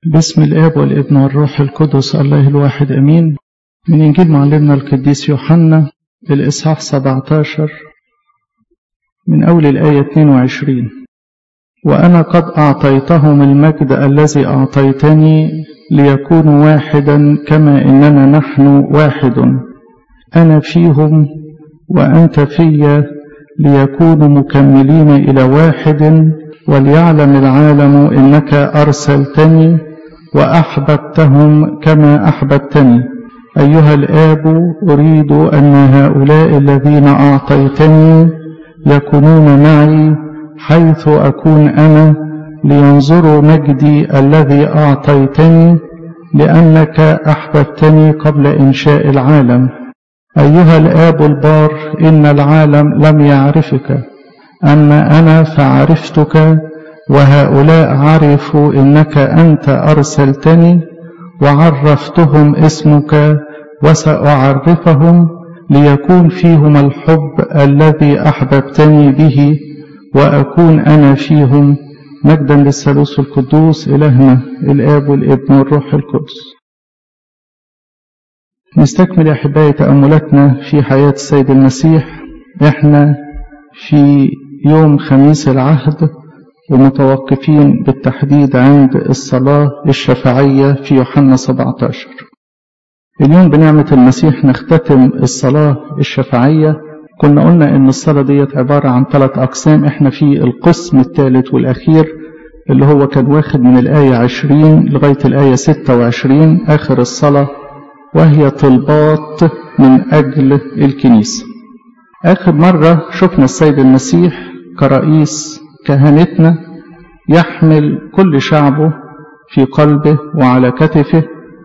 باسم الآب والابن والروح القدس الله الواحد أمين من إنجيل معلمنا القديس يوحنا الإصحاح 17 من أول الآية 22 وأنا قد أعطيتهم المجد الذي أعطيتني ليكونوا واحدا كما إننا نحن واحد أنا فيهم وأنت في ليكونوا مكملين إلى واحد وليعلم العالم إنك أرسلتني وأحببتهم كما أحببتني أيها الآب أريد أن هؤلاء الذين أعطيتني يكونون معي حيث أكون أنا لينظروا مجدي الذي أعطيتني لأنك أحببتني قبل إنشاء العالم أيها الآب البار إن العالم لم يعرفك أما أنا فعرفتك وهؤلاء عرفوا إنك أنت أرسلتني وعرفتهم اسمك وسأعرفهم ليكون فيهم الحب الذي أحببتني به وأكون أنا فيهم مجدا للثالوث القدوس إلهنا الآب والابن والروح القدس نستكمل يا أحبائي تأملاتنا في حياة السيد المسيح إحنا في يوم خميس العهد ومتوقفين بالتحديد عند الصلاة الشفاعية في يوحنا 17 اليوم بنعمة المسيح نختتم الصلاة الشفاعية كنا قلنا ان الصلاة ديت عبارة عن ثلاث أقسام احنا في القسم الثالث والأخير اللي هو كان واخد من الآية 20 لغاية الآية 26 آخر الصلاة وهي طلبات من أجل الكنيسة آخر مرة شفنا السيد المسيح كرئيس كهنتنا يحمل كل شعبه في قلبه وعلى كتفه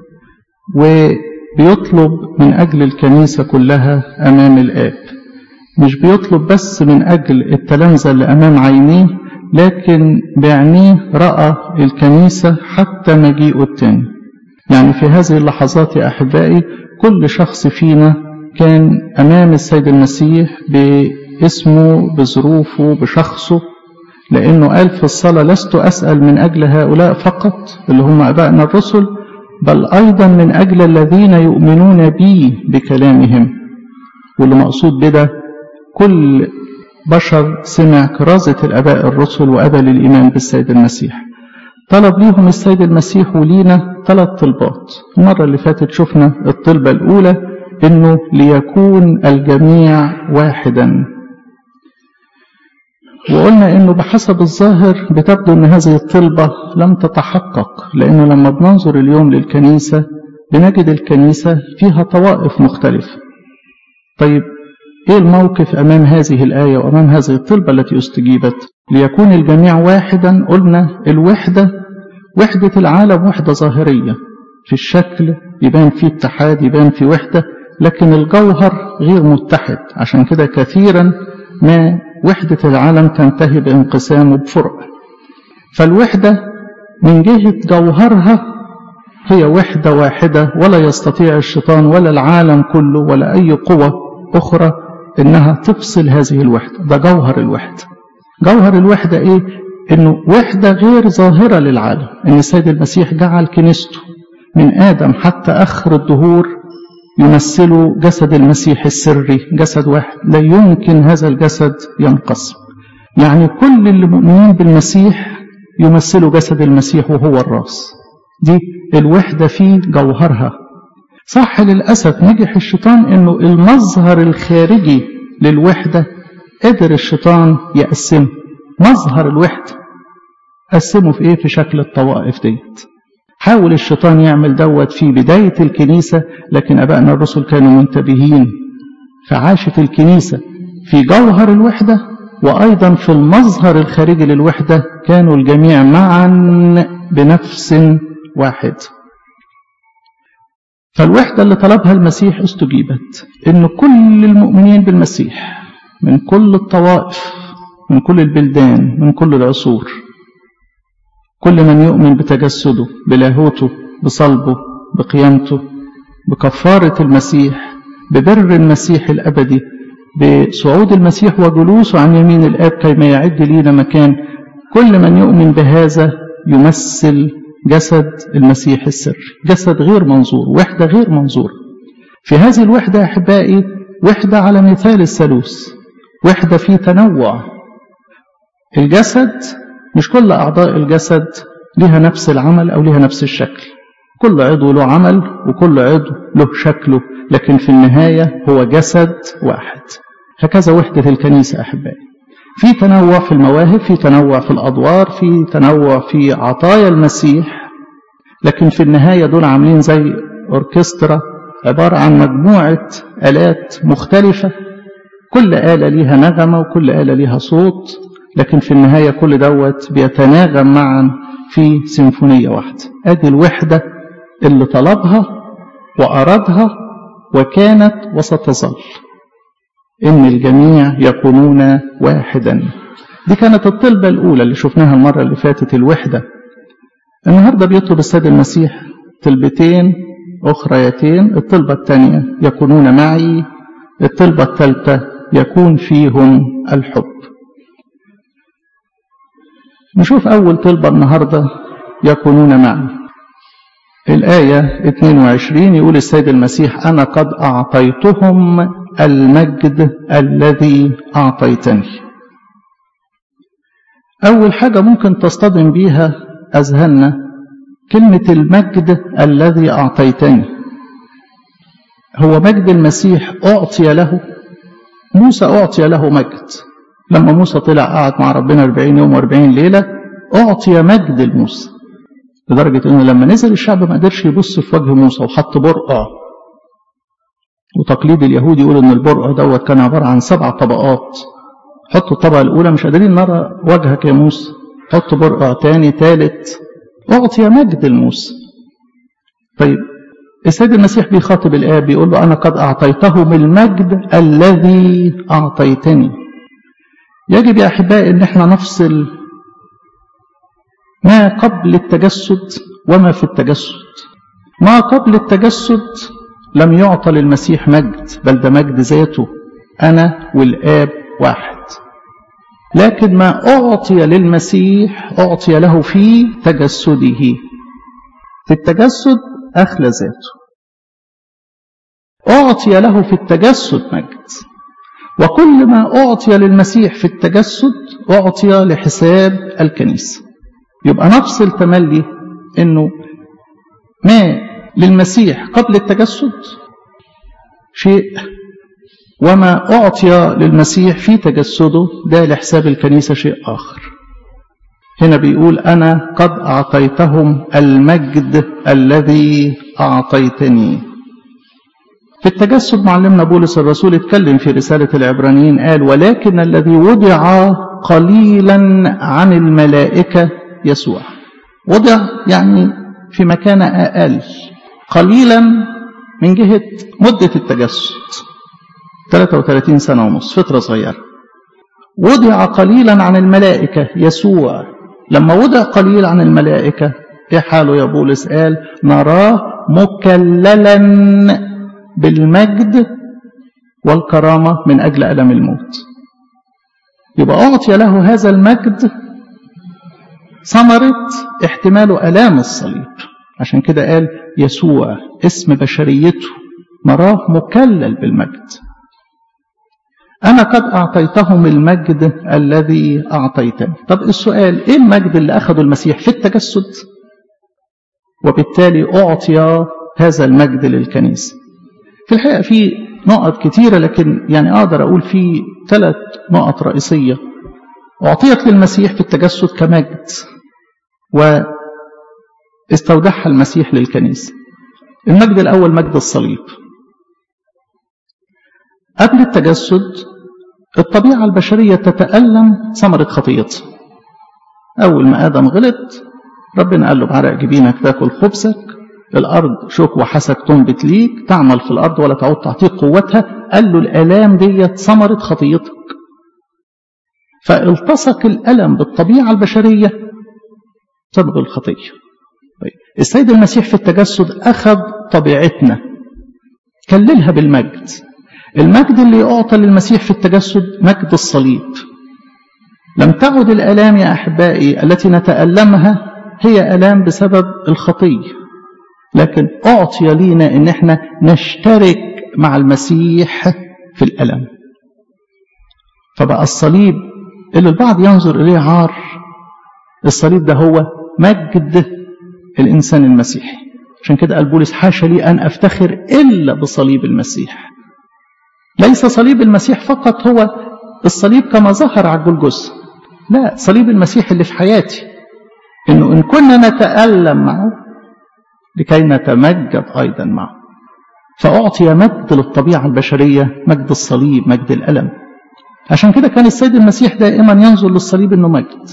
وبيطلب من أجل الكنيسة كلها أمام الآب مش بيطلب بس من أجل التلامذة اللي أمام عينيه لكن بعينيه رأى الكنيسة حتى مجيئه التاني يعني في هذه اللحظات يا أحبائي كل شخص فينا كان أمام السيد المسيح باسمه بظروفه بشخصه لأنه قال في الصلاة لست أسأل من أجل هؤلاء فقط اللي هم أبائنا الرسل بل أيضا من أجل الذين يؤمنون بي بكلامهم واللي مقصود بده كل بشر سمع كرازة الأباء الرسل وأبى للإيمان بالسيد المسيح طلب ليهم السيد المسيح ولينا ثلاث طلبات المرة اللي فاتت شفنا الطلبة الأولى إنه ليكون الجميع واحدا وقلنا إنه بحسب الظاهر بتبدو إن هذه الطلبة لم تتحقق لأنه لما بننظر اليوم للكنيسة بنجد الكنيسة فيها طوائف مختلفة طيب إيه الموقف أمام هذه الآية وأمام هذه الطلبة التي استجيبت ليكون الجميع واحدا قلنا الوحدة وحدة العالم وحدة ظاهرية في الشكل يبان فيه اتحاد يبان فيه وحدة لكن الجوهر غير متحد عشان كده كثيرا ما وحدة العالم تنتهي بانقسام وبفرق فالوحدة من جهة جوهرها هي وحدة واحدة ولا يستطيع الشيطان ولا العالم كله ولا أي قوة أخرى إنها تفصل هذه الوحدة ده جوهر الوحدة جوهر الوحدة إيه؟ إنه وحدة غير ظاهرة للعالم إن السيد المسيح جعل كنيسته من آدم حتى آخر الدهور يمثلوا جسد المسيح السري جسد واحد لا يمكن هذا الجسد ينقسم يعني كل اللي مؤمنين بالمسيح يمثلوا جسد المسيح وهو الراس دي الوحدة في جوهرها صح للأسف نجح الشيطان أنه المظهر الخارجي للوحدة قدر الشيطان يقسمه مظهر الوحدة قسمه في إيه في شكل الطوائف ديت حاول الشيطان يعمل دوت في بداية الكنيسة لكن أبائنا الرسل كانوا منتبهين فعاشت الكنيسة في جوهر الوحدة وأيضا في المظهر الخارجي للوحدة كانوا الجميع معا بنفس واحد فالوحدة اللي طلبها المسيح استجيبت إن كل المؤمنين بالمسيح من كل الطوائف من كل البلدان من كل العصور كل من يؤمن بتجسده بلاهوته بصلبه بقيامته بكفارة المسيح ببر المسيح الأبدي بصعود المسيح وجلوسه عن يمين الآب كيما يعد لينا مكان كل من يؤمن بهذا يمثل جسد المسيح السري جسد غير منظور وحدة غير منظورة في هذه الوحدة أحبائي وحدة على مثال الثالوث وحدة في تنوع الجسد مش كل أعضاء الجسد لها نفس العمل أو لها نفس الشكل كل عضو له عمل وكل عضو له شكله لكن في النهاية هو جسد واحد هكذا وحدة الكنيسة أحبائي في تنوع في المواهب في تنوع في الأدوار في تنوع في عطايا المسيح لكن في النهاية دول عاملين زي أوركسترا عبارة عن مجموعة آلات مختلفة كل آلة ليها نغمة وكل آلة ليها صوت لكن في النهاية كل دوت بيتناغم معا في سيمفونية واحدة ادي الوحدة اللي طلبها وأرادها وكانت وستظل إن الجميع يكونون واحدا دي كانت الطلبة الأولى اللي شفناها المرة اللي فاتت الوحدة النهاردة بيطلب السيد المسيح طلبتين أخريتين الطلبة الثانية يكونون معي الطلبة الثالثة يكون فيهم الحب نشوف أول طلبة النهاردة يكونون معي الآية 22 يقول السيد المسيح أنا قد أعطيتهم المجد الذي أعطيتني أول حاجة ممكن تصطدم بيها أذهاننا كلمة المجد الذي أعطيتني هو مجد المسيح أعطي له موسى أعطي له مجد لما موسى طلع قعد مع ربنا 40 يوم و40 ليلة أعطي مجد لموسى لدرجة أنه لما نزل الشعب ما قدرش يبص في وجه موسى وحط برقع وتقليد اليهود يقول أن البرقع دوت كان عبارة عن سبع طبقات حط الطبقة الأولى مش قادرين نرى وجهك يا موسى حط برقع تاني تالت أعطي مجد لموسى طيب السيد المسيح بيخاطب الآب بيقول له أنا قد أعطيتهم المجد الذي أعطيتني يجب يا أحبائي أن احنا نفصل ما قبل التجسد وما في التجسد ما قبل التجسد لم يعطى للمسيح مجد بل ده مجد ذاته أنا والآب واحد لكن ما أعطي للمسيح أعطي له في تجسده في التجسد أخلى ذاته أعطي له في التجسد مجد وكل ما أعطي للمسيح في التجسد أعطي لحساب الكنيسة يبقى نفصل تملي أنه ما للمسيح قبل التجسد شيء وما أعطي للمسيح في تجسده ده لحساب الكنيسة شيء آخر هنا بيقول أنا قد أعطيتهم المجد الذي أعطيتني في التجسد معلمنا بولس الرسول اتكلم في رسالة العبرانيين قال ولكن الذي وضع قليلا عن الملائكة يسوع وضع يعني في مكان أقل قليلا من جهة مدة التجسد 33 سنة ونص فترة صغيرة وضع قليلا عن الملائكة يسوع لما وضع قليل عن الملائكة ايه حاله يا بولس قال نراه مكللا بالمجد والكرامة من أجل ألم الموت يبقى أعطي له هذا المجد ثمرة احتمال ألام الصليب عشان كده قال يسوع اسم بشريته نراه مكلل بالمجد أنا قد أعطيتهم المجد الذي أعطيتني طب السؤال إيه المجد اللي أخذه المسيح في التجسد وبالتالي أعطي هذا المجد للكنيسة في الحقيقة في نقط كتيرة لكن يعني أقدر أقول في ثلاث نقط رئيسية أعطيت للمسيح في التجسد كمجد واستودعها المسيح للكنيسة المجد الأول مجد الصليب قبل التجسد الطبيعة البشرية تتألم ثمرة خطيتها أول ما آدم غلط ربنا قال له بعرق جبينك تاكل خبزك الأرض شوك وحسك تنبت ليك تعمل في الأرض ولا تعود تعطيك قوتها قال له الآلام ديت ثمرة خطيتك فالتصق الألم بالطبيعة البشرية بسبب الخطية طيب. السيد المسيح في التجسد أخذ طبيعتنا كللها بالمجد المجد اللي أعطى للمسيح في التجسد مجد الصليب لم تعد الآلام يا أحبائي التي نتألمها هي ألام بسبب الخطية لكن أعطي لينا إن احنا نشترك مع المسيح في الألم فبقى الصليب اللي البعض ينظر إليه عار الصليب ده هو مجد الإنسان المسيحي عشان كده قال بولس حاشا لي أن أفتخر إلا بصليب المسيح ليس صليب المسيح فقط هو الصليب كما ظهر على الجلجثة لا صليب المسيح اللي في حياتي إنه إن كنا نتألم معه لكي نتمجد أيضا معه فأعطي مجد للطبيعة البشرية مجد الصليب مجد الألم عشان كده كان السيد المسيح دائما ينظر للصليب انه مجد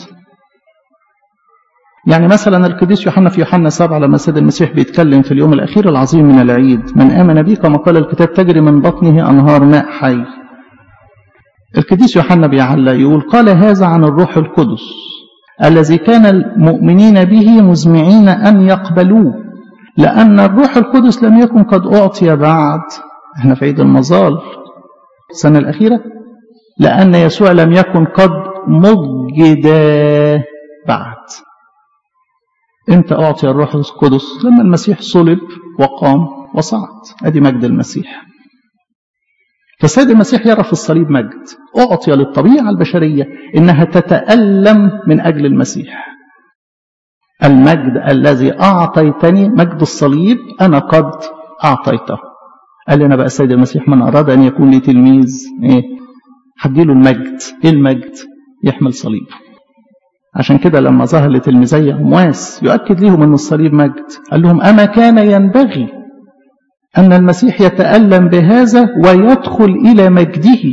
يعني مثلا القديس يوحنا في يوحنا 7 لما السيد المسيح بيتكلم في اليوم الاخير العظيم من العيد من امن بي كما قال الكتاب تجري من بطنه انهار ماء حي القديس يوحنا بيعلق يقول قال هذا عن الروح القدس الذي كان المؤمنين به مزمعين ان يقبلوه لان الروح القدس لم يكن قد اعطي بعد احنا في عيد المظال السنه الاخيره لأن يسوع لم يكن قد مجد بعد امتى أعطي الروح القدس لما المسيح صلب وقام وصعد أدي مجد المسيح فالسيد المسيح يرى في الصليب مجد أعطي للطبيعة البشرية إنها تتألم من أجل المسيح المجد الذي أعطيتني مجد الصليب أنا قد أعطيته قال لنا بقى السيد المسيح من أراد أن يكون لي تلميذ إيه هديله المجد ايه المجد يحمل صليب عشان كده لما ظهر لتلميذي امواس يؤكد لهم ان الصليب مجد قال لهم اما كان ينبغي ان المسيح يتالم بهذا ويدخل الى مجده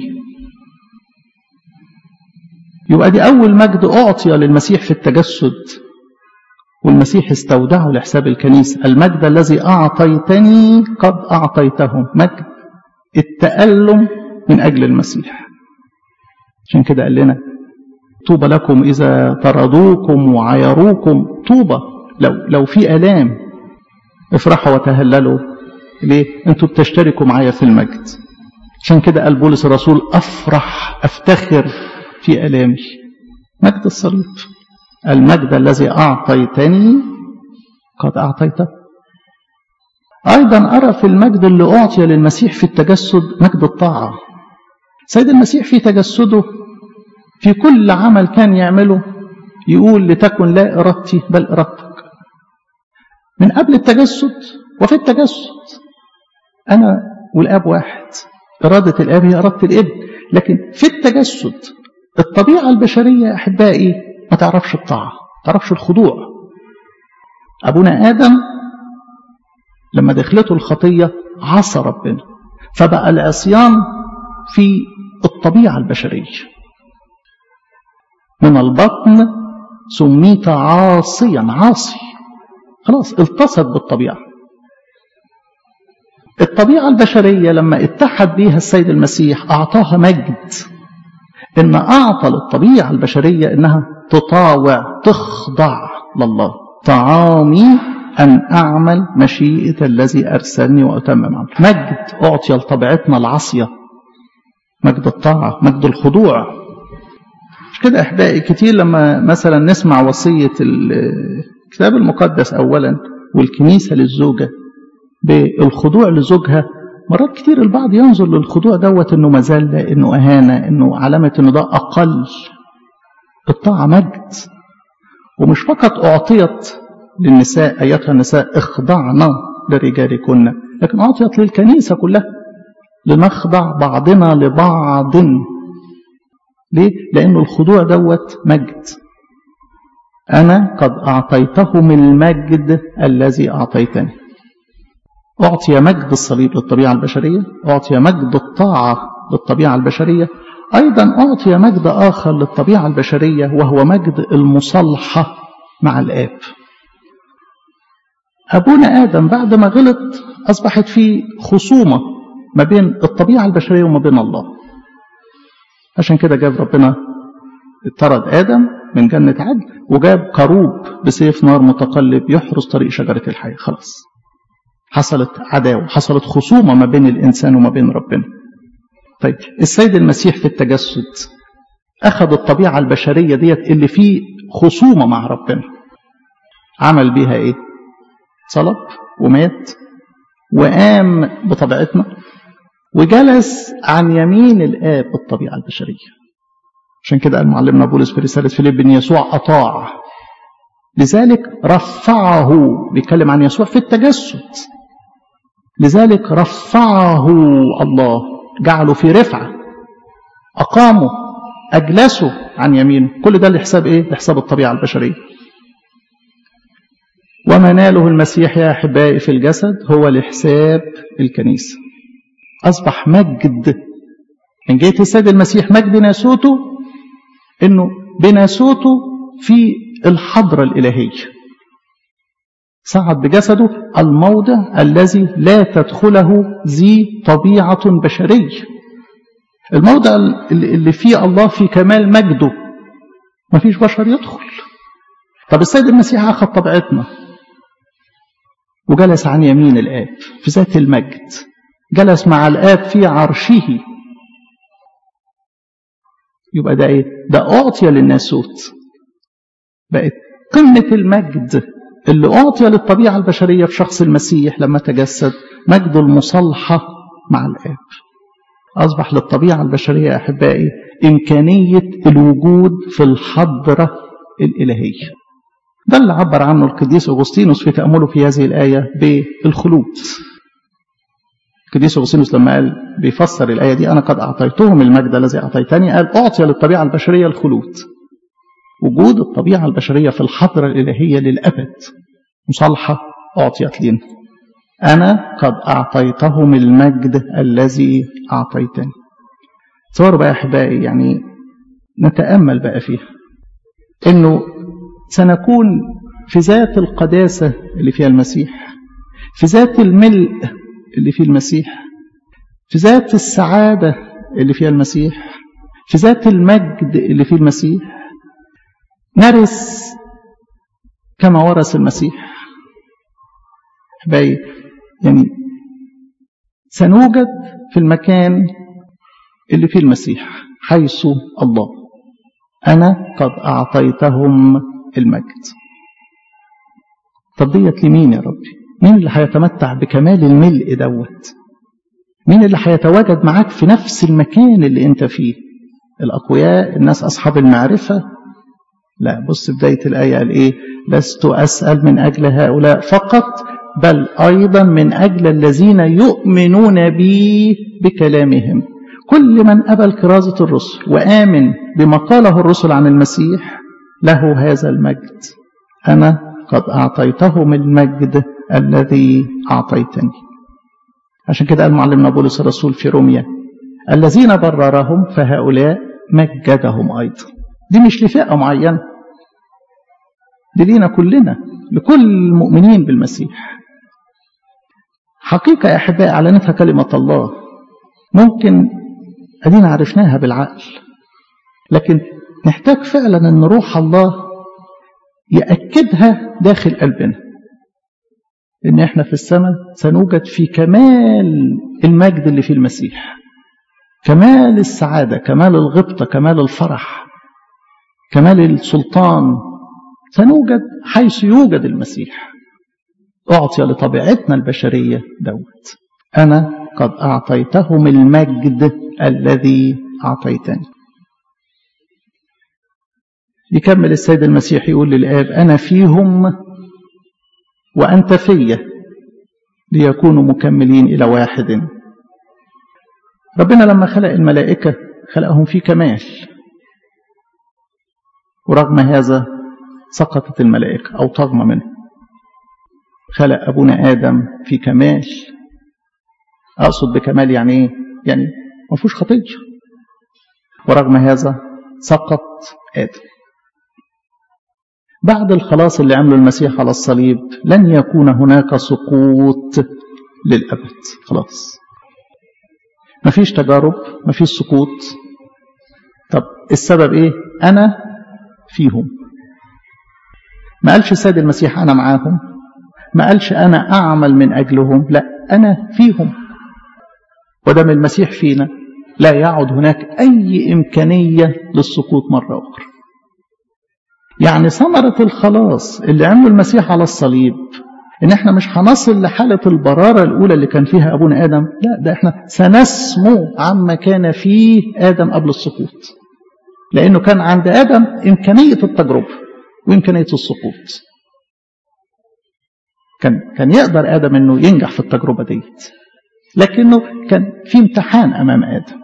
يبقى دي اول مجد اعطي للمسيح في التجسد والمسيح استودعه لحساب الكنيسه المجد الذي اعطيتني قد اعطيتهم مجد التالم من اجل المسيح عشان كده قال لنا طوبى لكم إذا طردوكم وعيروكم طوبى لو لو في آلام افرحوا وتهللوا ليه؟ انتوا بتشتركوا معايا في المجد عشان كده قال بولس الرسول أفرح أفتخر في آلامي مجد الصليب المجد الذي أعطيتني قد أعطيته أيضا أرى في المجد اللي أعطي للمسيح في التجسد مجد الطاعة سيد المسيح في تجسده في كل عمل كان يعمله يقول لتكن لا إرادتي بل إرادتك من قبل التجسد وفي التجسد أنا والآب واحد إرادة الآب هي إرادة الابن لكن في التجسد الطبيعة البشرية أحبائي ما تعرفش الطاعة ما تعرفش الخضوع أبونا آدم لما دخلته الخطية عصى ربنا فبقى العصيان في الطبيعة البشرية من البطن سميت عاصيا عاصي خلاص التصق بالطبيعة الطبيعة البشرية لما اتحد بيها السيد المسيح أعطاها مجد إن أعطى للطبيعة البشرية إنها تطاوع تخضع لله طعامي أن أعمل مشيئة الذي أرسلني وأتمم عمل مجد أعطي لطبيعتنا العاصية مجد الطاعة مجد الخضوع مش كده أحبائي كتير لما مثلا نسمع وصية الكتاب المقدس أولا والكنيسة للزوجة بالخضوع لزوجها مرات كتير البعض ينظر للخضوع دوت انه مذلة انه اهانة انه علامة انه ده اقل الطاعة مجد ومش فقط اعطيت للنساء ايتها النساء اخضعنا لرجالكن لكن اعطيت للكنيسة كلها لنخضع بعضنا لبعض ليه؟ لأن الخضوع دوت مجد أنا قد أعطيتهم المجد الذي أعطيتني أعطي مجد الصليب للطبيعة البشرية أعطي مجد الطاعة للطبيعة البشرية أيضا أعطي مجد آخر للطبيعة البشرية وهو مجد المصالحة مع الآب أبونا آدم بعد ما غلط أصبحت في خصومة ما بين الطبيعة البشرية وما بين الله عشان كده جاب ربنا اطرد آدم من جنة عدن وجاب كروب بسيف نار متقلب يحرس طريق شجرة الحياة خلاص حصلت عداوة حصلت خصومة ما بين الإنسان وما بين ربنا طيب السيد المسيح في التجسد أخذ الطبيعة البشرية ديت اللي فيه خصومة مع ربنا عمل بيها ايه صلب ومات وقام بطبيعتنا وجلس عن يمين الآب بالطبيعة البشرية عشان كده قال معلمنا بولس في رسالة فيليب إن يسوع أطاع لذلك رفعه بيتكلم عن يسوع في التجسد لذلك رفعه الله جعله في رفعة أقامه أجلسه عن يمينه كل ده لحساب إيه؟ لحساب الطبيعة البشرية وما ناله المسيح يا أحبائي في الجسد هو لحساب الكنيسة أصبح مجد من جهة السيد المسيح مجد ناسوته إنه بناسوته في الحضرة الإلهية صعد بجسده الموضع الذي لا تدخله ذي طبيعة بشرية الموضع اللي فيه الله في كمال مجده مفيش بشر يدخل طب السيد المسيح أخذ طبيعتنا وجلس عن يمين الآب في ذات المجد جلس مع الآب في عرشه يبقى ده ايه ده أعطي للناسوت بقت قمة المجد اللي أعطي للطبيعة البشرية في شخص المسيح لما تجسد مجد المصالحة مع الآب أصبح للطبيعة البشرية أحبائي إمكانية الوجود في الحضرة الإلهية ده اللي عبر عنه القديس أغسطينوس في تأمله في هذه الآية بالخلود القديس أغسطينوس لما قال بيفسر الآية دي أنا قد أعطيتهم المجد الذي أعطيتني قال أعطي للطبيعة البشرية الخلود وجود الطبيعة البشرية في الحضرة الإلهية للأبد مصالحة أعطيت لنا أنا قد أعطيتهم المجد الذي أعطيتني تصوروا بقى أحبائي يعني نتأمل بقى فيها إنه سنكون في ذات القداسة اللي فيها المسيح في ذات الملء اللي فيه المسيح في ذات السعادة اللي فيها المسيح في ذات المجد اللي فيه المسيح نرث كما ورث المسيح أحبائي يعني سنوجد في المكان اللي فيه المسيح حيث الله أنا قد أعطيتهم المجد طب ديت لمين يا ربي مين اللي هيتمتع بكمال الملء دوت مين اللي هيتواجد معاك في نفس المكان اللي انت فيه الأقوياء الناس أصحاب المعرفة لا بص بداية الآية قال إيه لست أسأل من أجل هؤلاء فقط بل أيضا من أجل الذين يؤمنون بي بكلامهم كل من أبى كرازة الرسل وآمن بما قاله الرسل عن المسيح له هذا المجد أنا قد أعطيتهم المجد الذي أعطيتني عشان كده قال معلمنا بولس الرسول في روميا الذين بررهم فهؤلاء مجدهم أيضا دي مش لفئة معينة دي لينا كلنا لكل المؤمنين بالمسيح حقيقة يا أحبائي أعلنتها كلمة الله ممكن أدينا عرفناها بالعقل لكن نحتاج فعلا أن روح الله يأكدها داخل قلبنا إن إحنا في السماء سنوجد في كمال المجد اللي في المسيح كمال السعادة كمال الغبطة كمال الفرح كمال السلطان سنوجد حيث يوجد المسيح أعطي لطبيعتنا البشرية دوت أنا قد أعطيتهم المجد الذي أعطيتني يكمل السيد المسيح يقول للآب أنا فيهم وأنت في ليكونوا مكملين إلى واحد ربنا لما خلق الملائكة خلقهم في كمال ورغم هذا سقطت الملائكة أو طغم منه خلق أبونا آدم في كمال أقصد بكمال يعني إيه؟ يعني ما فيهوش خطية ورغم هذا سقط آدم بعد الخلاص اللي عمله المسيح على الصليب لن يكون هناك سقوط للأبد خلاص مفيش تجارب مفيش سقوط طب السبب ايه انا فيهم ما قالش السيد المسيح انا معاهم ما قالش انا اعمل من اجلهم لا انا فيهم ودم المسيح فينا لا يعد هناك اي امكانيه للسقوط مره اخرى يعني ثمرة الخلاص اللي عمله المسيح على الصليب ان احنا مش هنصل لحالة البرارة الاولى اللي كان فيها ابونا ادم لا ده احنا سنسمو عما كان فيه ادم قبل السقوط لانه كان عند ادم امكانية التجربة وامكانية السقوط كان كان يقدر ادم انه ينجح في التجربة ديت لكنه كان في امتحان امام ادم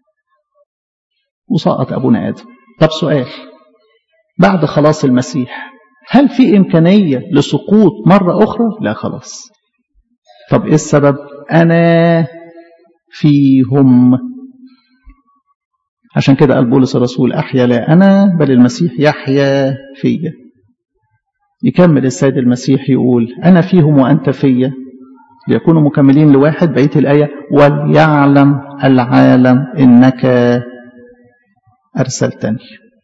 وسقط ابونا ادم طب سؤال بعد خلاص المسيح هل في إمكانية لسقوط مرة أخرى؟ لا خلاص طب إيه السبب؟ أنا فيهم عشان كده قال بولس الرسول أحيا لا أنا بل المسيح يحيا فيا يكمل السيد المسيح يقول أنا فيهم وأنت فيا ليكونوا مكملين لواحد بقية الآية وليعلم العالم إنك أرسلتني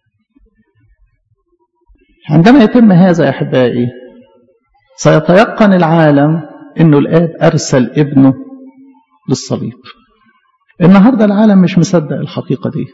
عندما يتم هذا يا أحبائي سيتيقن العالم أنه الآب أرسل ابنه للصليب النهاردة العالم مش مصدق الحقيقة دي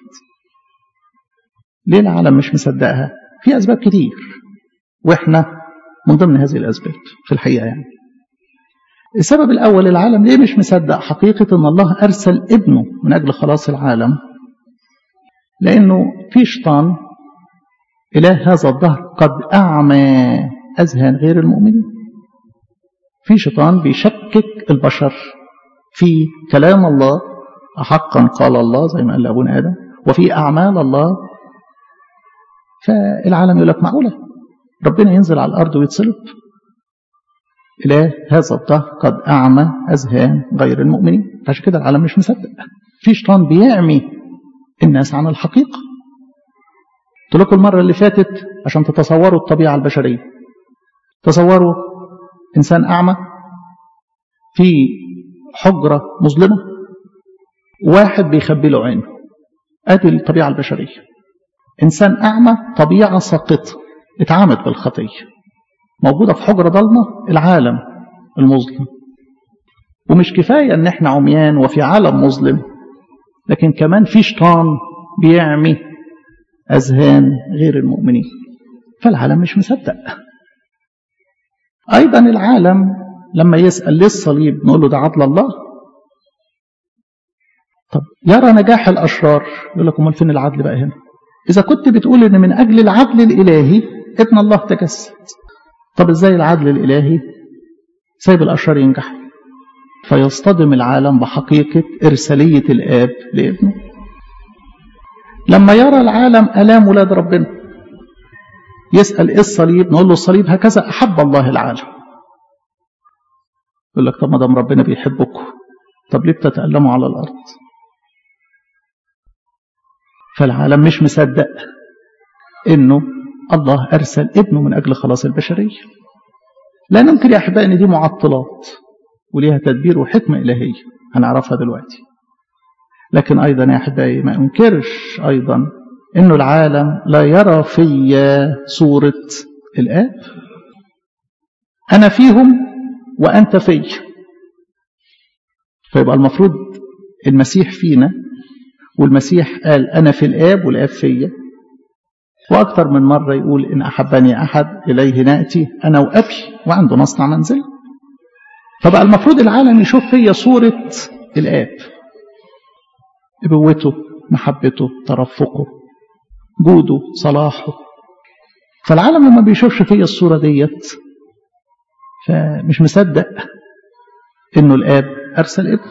ليه العالم مش مصدقها في أسباب كتير وإحنا من ضمن هذه الأسباب في الحقيقة يعني السبب الأول العالم ليه مش مصدق حقيقة أن الله أرسل ابنه من أجل خلاص العالم لأنه في شيطان إله هذا الظهر قد أعمى أذهان غير المؤمنين في شيطان بيشكك البشر في كلام الله حقا قال الله زي ما قال أبونا آدم وفي أعمال الله فالعالم يقول لك معقولة ربنا ينزل على الأرض ويتصلب إله هذا الظهر قد أعمى أذهان غير المؤمنين عشان كده العالم مش مصدق في شيطان بيعمي الناس عن الحقيقة قلت لكم المرة اللي فاتت عشان تتصوروا الطبيعة البشرية تصوروا إنسان أعمى في حجرة مظلمة واحد بيخبي له عينه ادي الطبيعة البشرية إنسان أعمى طبيعة ساقطة اتعامت بالخطية موجودة في حجرة ضلمة العالم المظلم ومش كفاية ان احنا عميان وفي عالم مظلم لكن كمان في شيطان بيعمي أذهان غير المؤمنين فالعالم مش مصدق أيضا العالم لما يسأل ليه الصليب نقول له ده عدل الله طب يرى نجاح الأشرار يقول لك امال فين العدل بقى هنا إذا كنت بتقول إن من أجل العدل الإلهي ابن الله تجسد طب إزاي العدل الإلهي سايب الأشرار ينجح فيصطدم العالم بحقيقة إرسالية الآب لابنه لما يرى العالم ألام ولاد ربنا يسأل إيه الصليب نقول له الصليب هكذا أحب الله العالم يقول لك طب ما دام ربنا بيحبكم طب ليه بتتألموا على الأرض فالعالم مش مصدق إنه الله أرسل ابنه من أجل خلاص البشرية لا ننكر يا أحبائي إن دي معطلات وليها تدبير وحكمة إلهية هنعرفها دلوقتي لكن أيضا يا أحبائي ما أنكرش أيضا إنه العالم لا يرى في صورة الآب أنا فيهم وأنت في فيبقى المفروض المسيح فينا والمسيح قال أنا في الآب والآب فيا وأكثر من مرة يقول إن أحبني أحد إليه نأتي أنا وأبي وعنده نصنع منزل فبقى المفروض العالم يشوف فيا صورة الآب ابوته محبته ترفقه جوده صلاحه فالعالم لما بيشوفش فيا الصورة ديت فمش مصدق انه الاب ارسل ابنه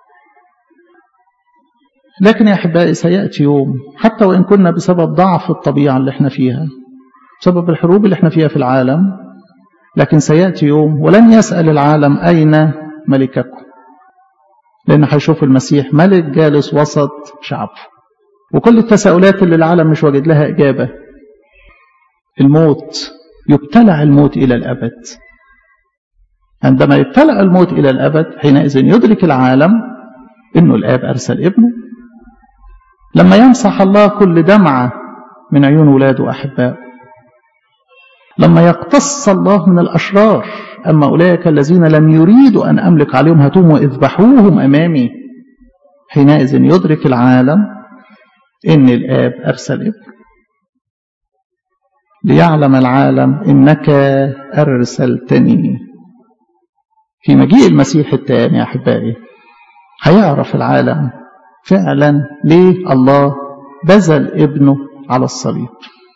لكن يا احبائي سياتي يوم حتى وان كنا بسبب ضعف الطبيعه اللي احنا فيها بسبب الحروب اللي احنا فيها في العالم لكن سياتي يوم ولن يسال العالم اين ملككم لأن هيشوف المسيح ملك جالس وسط شعبه وكل التساؤلات اللي العالم مش واجد لها إجابة الموت يبتلع الموت إلى الأبد عندما يبتلع الموت إلى الأبد حينئذ يدرك العالم إنه الآب أرسل ابنه لما يمسح الله كل دمعة من عيون ولاده أحباء لما يقتص الله من الأشرار أما أولئك الذين لم يريدوا أن أملك عليهم هاتوهم وإذبحوهم أمامي حينئذ يدرك العالم إن الآب أرسل ابن ليعلم العالم إنك أرسلتني في مجيء المسيح الثاني يا أحبائي هيعرف العالم فعلا ليه الله بذل ابنه على الصليب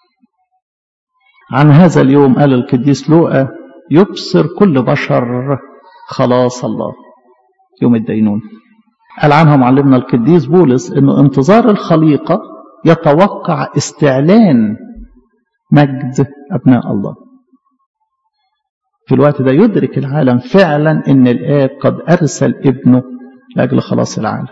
عن هذا اليوم قال القديس لوقا يبصر كل بشر خلاص الله يوم الدينون قال عنها معلمنا القديس بولس انه انتظار الخليقه يتوقع استعلان مجد ابناء الله في الوقت ده يدرك العالم فعلا ان الاب قد ارسل ابنه لاجل خلاص العالم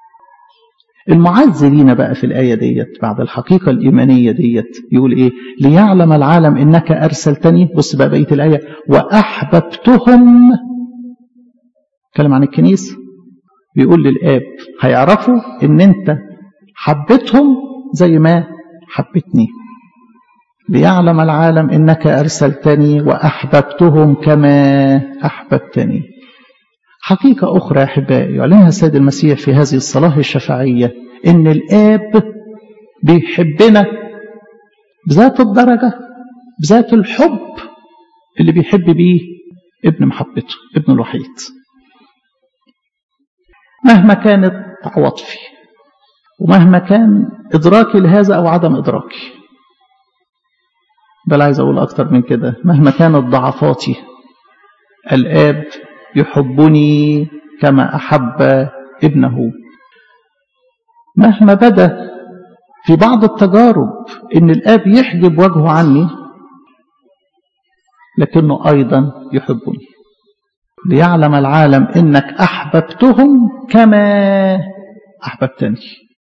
المعز لينا بقى في الآية ديت بعد الحقيقة الإيمانية ديت يقول إيه ليعلم العالم إنك أرسلتني بص بقى بقية الآية وأحببتهم كلام عن الكنيسة بيقول للآب هيعرفوا إن أنت حبيتهم زي ما حبتني ليعلم العالم إنك أرسلتني وأحببتهم كما أحببتني حقيقة أخرى يا أحبائي يعلنها السيد المسيح في هذه الصلاة الشفاعية إن الآب بيحبنا بذات الدرجة بذات الحب اللي بيحب بيه ابن محبته ابن الوحيد مهما كانت عواطفي ومهما كان إدراكي لهذا أو عدم إدراكي بل عايز أقول أكتر من كده مهما كانت ضعفاتي الآب يحبني كما أحب ابنه مهما بدا في بعض التجارب إن الآب يحجب وجهه عني لكنه أيضا يحبني ليعلم العالم إنك أحببتهم كما أحببتني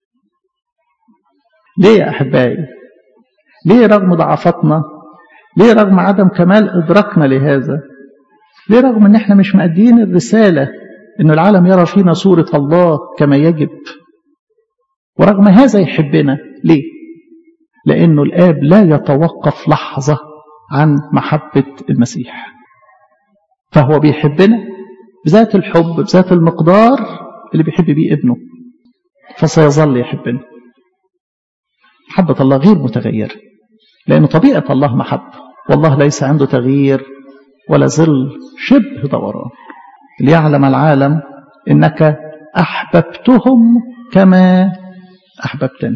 ليه يا أحبائي ليه رغم ضعفاتنا ليه رغم عدم كمال إدراكنا لهذا ليه رغم ان احنا مش مأدين الرسالة ان العالم يرى فينا صورة الله كما يجب ورغم هذا يحبنا ليه لانه الاب لا يتوقف لحظة عن محبة المسيح فهو بيحبنا بذات الحب بذات المقدار اللي بيحب بيه ابنه فسيظل يحبنا محبة الله غير متغيرة لأن طبيعة الله محبة والله ليس عنده تغيير ولا ظل شبه دوران ليعلم العالم انك احببتهم كما احببتني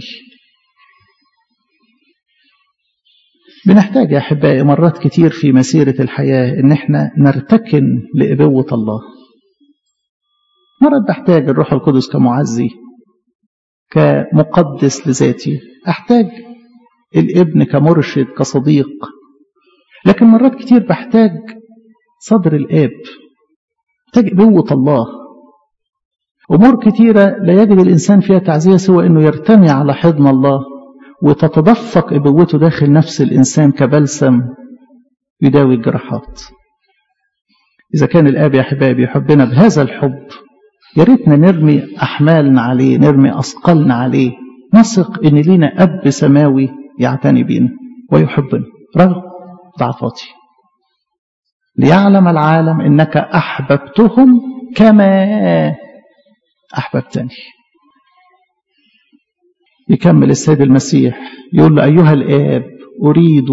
بنحتاج يا احبائي مرات كتير في مسيره الحياه ان احنا نرتكن لابوه الله مرات بحتاج الروح القدس كمعزي كمقدس لذاتي احتاج الابن كمرشد كصديق لكن مرات كتير بحتاج صدر الآب محتاج قوة الله أمور كتيرة لا يجد الإنسان فيها تعزية سوى أنه يرتمي على حضن الله وتتدفق أبوته داخل نفس الإنسان كبلسم يداوي الجراحات إذا كان الآب يا أحبابي يحبنا بهذا الحب يا ريتنا نرمي أحمالنا عليه نرمي أثقالنا عليه نثق إن لينا أب سماوي يعتني بينا ويحبنا رغم ضعفاتي ليعلم العالم انك احببتهم كما احببتني يكمل السيد المسيح يقول له ايها الاب اريد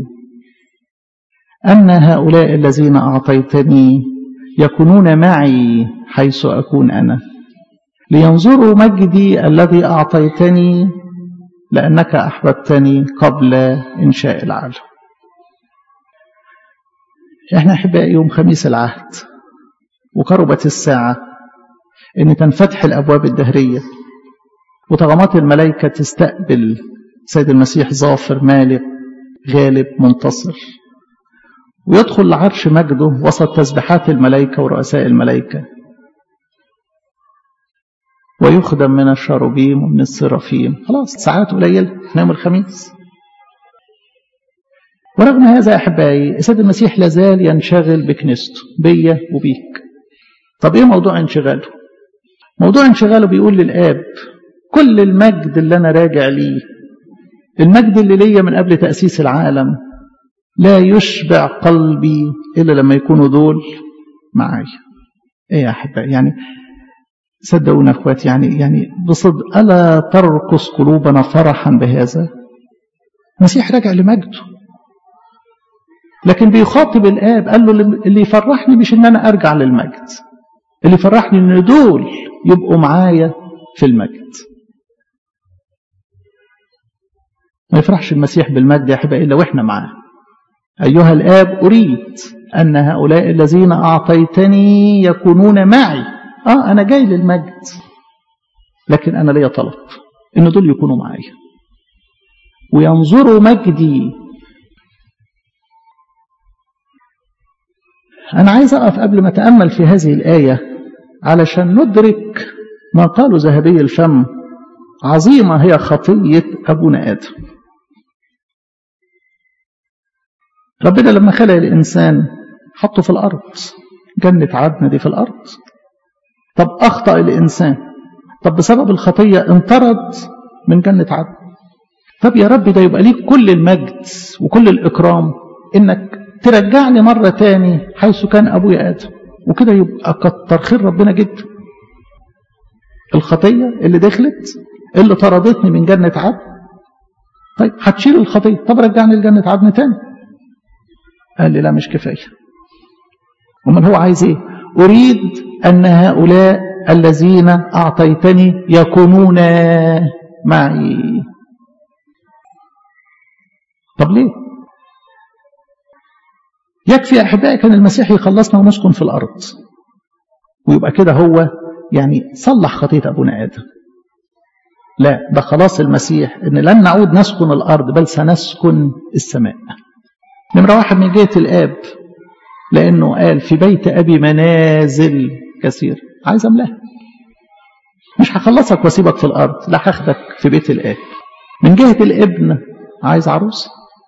ان هؤلاء الذين اعطيتني يكونون معي حيث اكون انا لينظروا مجدي الذي اعطيتني لانك احببتني قبل انشاء العالم احنا احبائي يوم خميس العهد وقربت الساعة ان تنفتح الابواب الدهرية وطغمات الملائكة تستقبل سيد المسيح ظافر مالك غالب منتصر ويدخل لعرش مجده وسط تسبيحات الملائكة ورؤساء الملائكة ويخدم من الشاروبيم ومن السرافيم خلاص ساعات قليلة يوم الخميس ورغم هذا يا أحبائي السيد المسيح لازال ينشغل بكنيسته بيا وبيك طب إيه موضوع انشغاله موضوع انشغاله بيقول للآب كل المجد اللي أنا راجع ليه المجد اللي ليا من قبل تأسيس العالم لا يشبع قلبي إلا لما يكونوا دول معايا إيه يا أحبائي يعني صدقونا أخواتي يعني يعني بصدق ألا ترقص قلوبنا فرحا بهذا المسيح راجع لمجده لكن بيخاطب الآب قال له اللي يفرحني مش إن أنا أرجع للمجد اللي يفرحني مش إن أنا أرجع للمجد اللي يفرحني إن دول يبقوا معايا في المجد ما يفرحش المسيح بالمجد يا أحبائي إلا وإحنا معاه أيها الآب أريد أن هؤلاء الذين أعطيتني يكونون معي آه أنا جاي للمجد لكن أنا ليا طلب إن دول يكونوا معايا وينظروا مجدي أنا عايز أقف قبل ما أتأمل في هذه الآية علشان ندرك ما قاله ذهبي الفم عظيمة هي خطية أبونا آدم ربنا لما خلق الإنسان حطه في الأرض جنة عدن دي في الأرض طب أخطأ الإنسان طب بسبب الخطية انطرد من جنة عدن طب يا رب ده يبقى ليك كل المجد وكل الإكرام إنك ترجعني مرة تاني حيث كان أبويا آدم وكده يبقى كتر خير ربنا جدا الخطية اللي دخلت اللي طردتني من جنة عدن طيب هتشيل الخطية طب رجعني لجنة عدن تاني قال لي لا مش كفاية ومن هو عايز ايه أريد أن هؤلاء الذين أعطيتني يكونون معي طب ليه يكفي يا أحبائي كان المسيح يخلصنا ونسكن في الأرض ويبقى كده هو يعني صلح خطية أبونا آدم لا ده خلاص المسيح إن لن نعود نسكن الأرض بل سنسكن السماء نمرة واحد من جهة الآب لأنه قال في بيت أبي منازل كثير عايز أملاها مش هخلصك واسيبك في الأرض لا هاخدك في بيت الآب من جهة الابن عايز عروس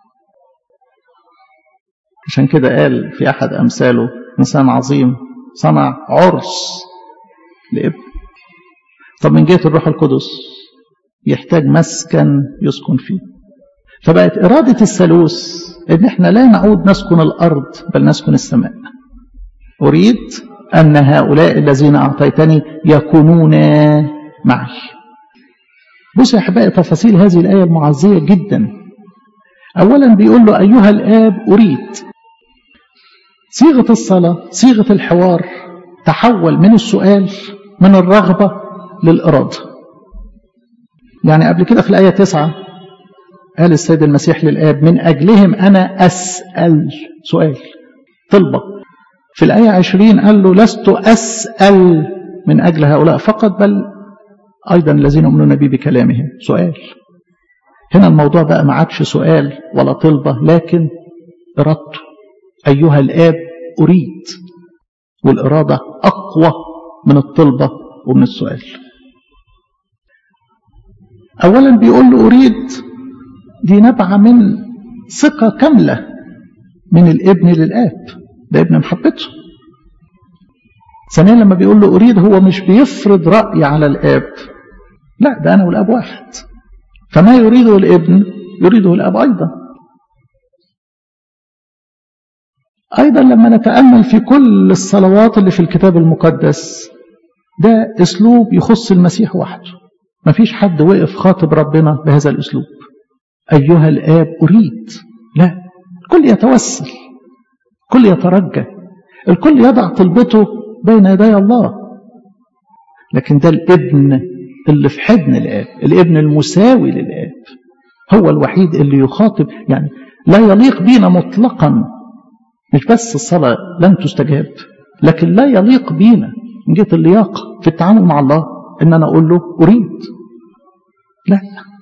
عشان كده قال في أحد أمثاله إنسان عظيم صنع عرس لابن طب من جهة الروح القدس يحتاج مسكن يسكن فيه فبقت إرادة الثالوث إن إحنا لا نعود نسكن الأرض بل نسكن السماء أريد أن هؤلاء الذين أعطيتني يكونون معي بص يا أحبائي تفاصيل هذه الآية المعزية جدا أولا بيقول له أيها الآب أريد صيغة الصلاة صيغة الحوار تحول من السؤال من الرغبة للإرادة يعني قبل كده في الآية تسعة قال السيد المسيح للآب من أجلهم أنا أسأل سؤال طلبة في الآية عشرين قال له لست أسأل من أجل هؤلاء فقط بل أيضا الذين يؤمنون بي بكلامهم سؤال هنا الموضوع بقى ما عادش سؤال ولا طلبة لكن إرادته أيها الآب أريد والإرادة أقوى من الطلبة ومن السؤال أولا بيقول له أريد دي نبعة من ثقة كاملة من الابن للآب ده ابن محبته ثانيا لما بيقول له أريد هو مش بيفرض رأي على الآب لا ده أنا والآب واحد فما يريده الابن يريده الآب أيضا أيضا لما نتأمل في كل الصلوات اللي في الكتاب المقدس ده أسلوب يخص المسيح وحده ما فيش حد وقف خاطب ربنا بهذا الأسلوب أيها الآب أريد لا الكل يتوسل الكل يترجى الكل يضع طلبته بين يدي الله لكن ده الابن اللي في حضن الآب الابن المساوي للآب هو الوحيد اللي يخاطب يعني لا يليق بينا مطلقا مش بس الصلاة لن تستجاب لكن لا يليق بينا من جهة اللياقة في التعامل مع الله ان انا اقول له اريد لا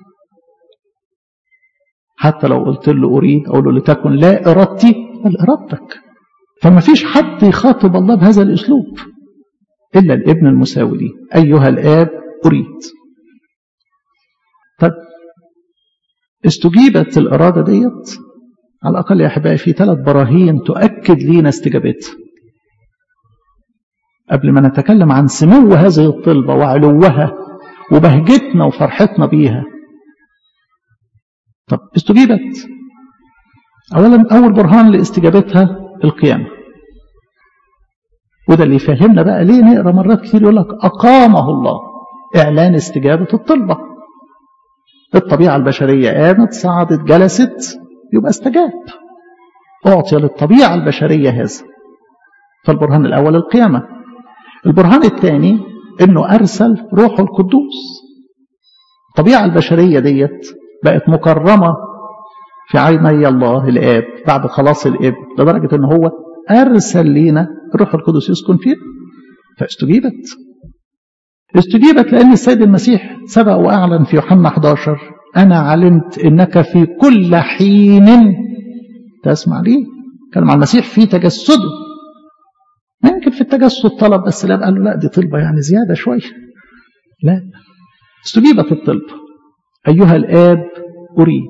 حتى لو قلت له اريد اقول له لتكن لا ارادتي بل ارادتك فما فيش حد يخاطب الله بهذا الاسلوب الا الابن المساوي لي ايها الاب اريد طب استجيبت الاراده ديت على الاقل يا احبائي في ثلاث براهين تؤكد لينا استجابتها قبل ما نتكلم عن سمو هذه الطلبة وعلوها وبهجتنا وفرحتنا بيها طب استجيبت أولا أول برهان لاستجابتها القيامة وده اللي يفهمنا بقى ليه نقرا مرات كتير يقول لك أقامه الله إعلان استجابة الطلبة الطبيعة البشرية قامت صعدت جلست يبقى استجاب أعطي للطبيعة البشرية هذا فالبرهان الأول القيامة البرهان الثاني أنه أرسل روحه القدوس الطبيعة البشرية ديت بقت مكرمة في عيني الله الآب بعد خلاص الابن لدرجة أنه هو أرسل لينا الروح القدس يسكن فينا فاستجيبت استجيبت لأن السيد المسيح سبق وأعلن في يوحنا 11 أنا علمت إنك في كل حين تسمع لي كان مع المسيح في تجسده يمكن في التجسد طلب بس لا قال له لا دي طلبة يعني زيادة شوية لا استجيبت الطلبة أيها الآب أريد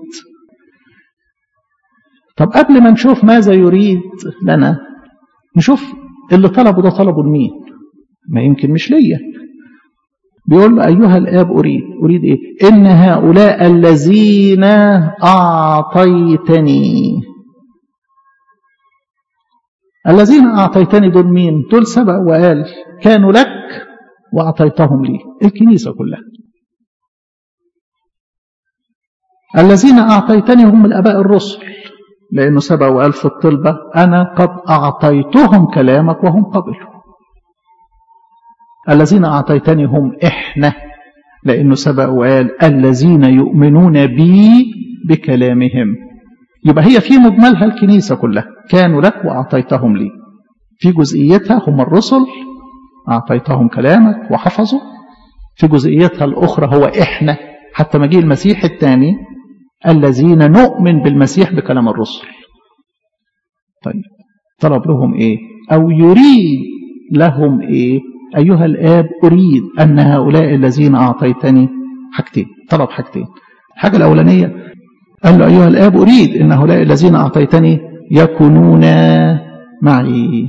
طب قبل ما نشوف ماذا يريد لنا نشوف اللي طلبه ده طلبه لمين ما يمكن مش ليا بيقول له أيها الآب أريد أريد إيه إن هؤلاء الذين أعطيتني الذين أعطيتني دول مين دول سبق وقال كانوا لك وأعطيتهم لي الكنيسة كلها الذين أعطيتني هم الأباء الرسل لأنه سبق وقال في الطلبة أنا قد أعطيتهم كلامك وهم قبلوا الذين أعطيتني هم إحنا لأنه سبق وقال الذين يؤمنون بي بكلامهم يبقى هي في مجملها الكنيسة كلها كانوا لك وأعطيتهم لي في جزئيتها هم الرسل أعطيتهم كلامك وحفظوا في جزئيتها الأخرى هو إحنا حتى مجيء المسيح الثاني الذين نؤمن بالمسيح بكلام الرسل طيب طلب لهم إيه أو يريد لهم إيه أيها الآب أريد أن هؤلاء الذين أعطيتني حاجتين طلب حاجتين الحاجة الأولانية قال له أيها الآب أريد أن هؤلاء الذين أعطيتني يكونون معي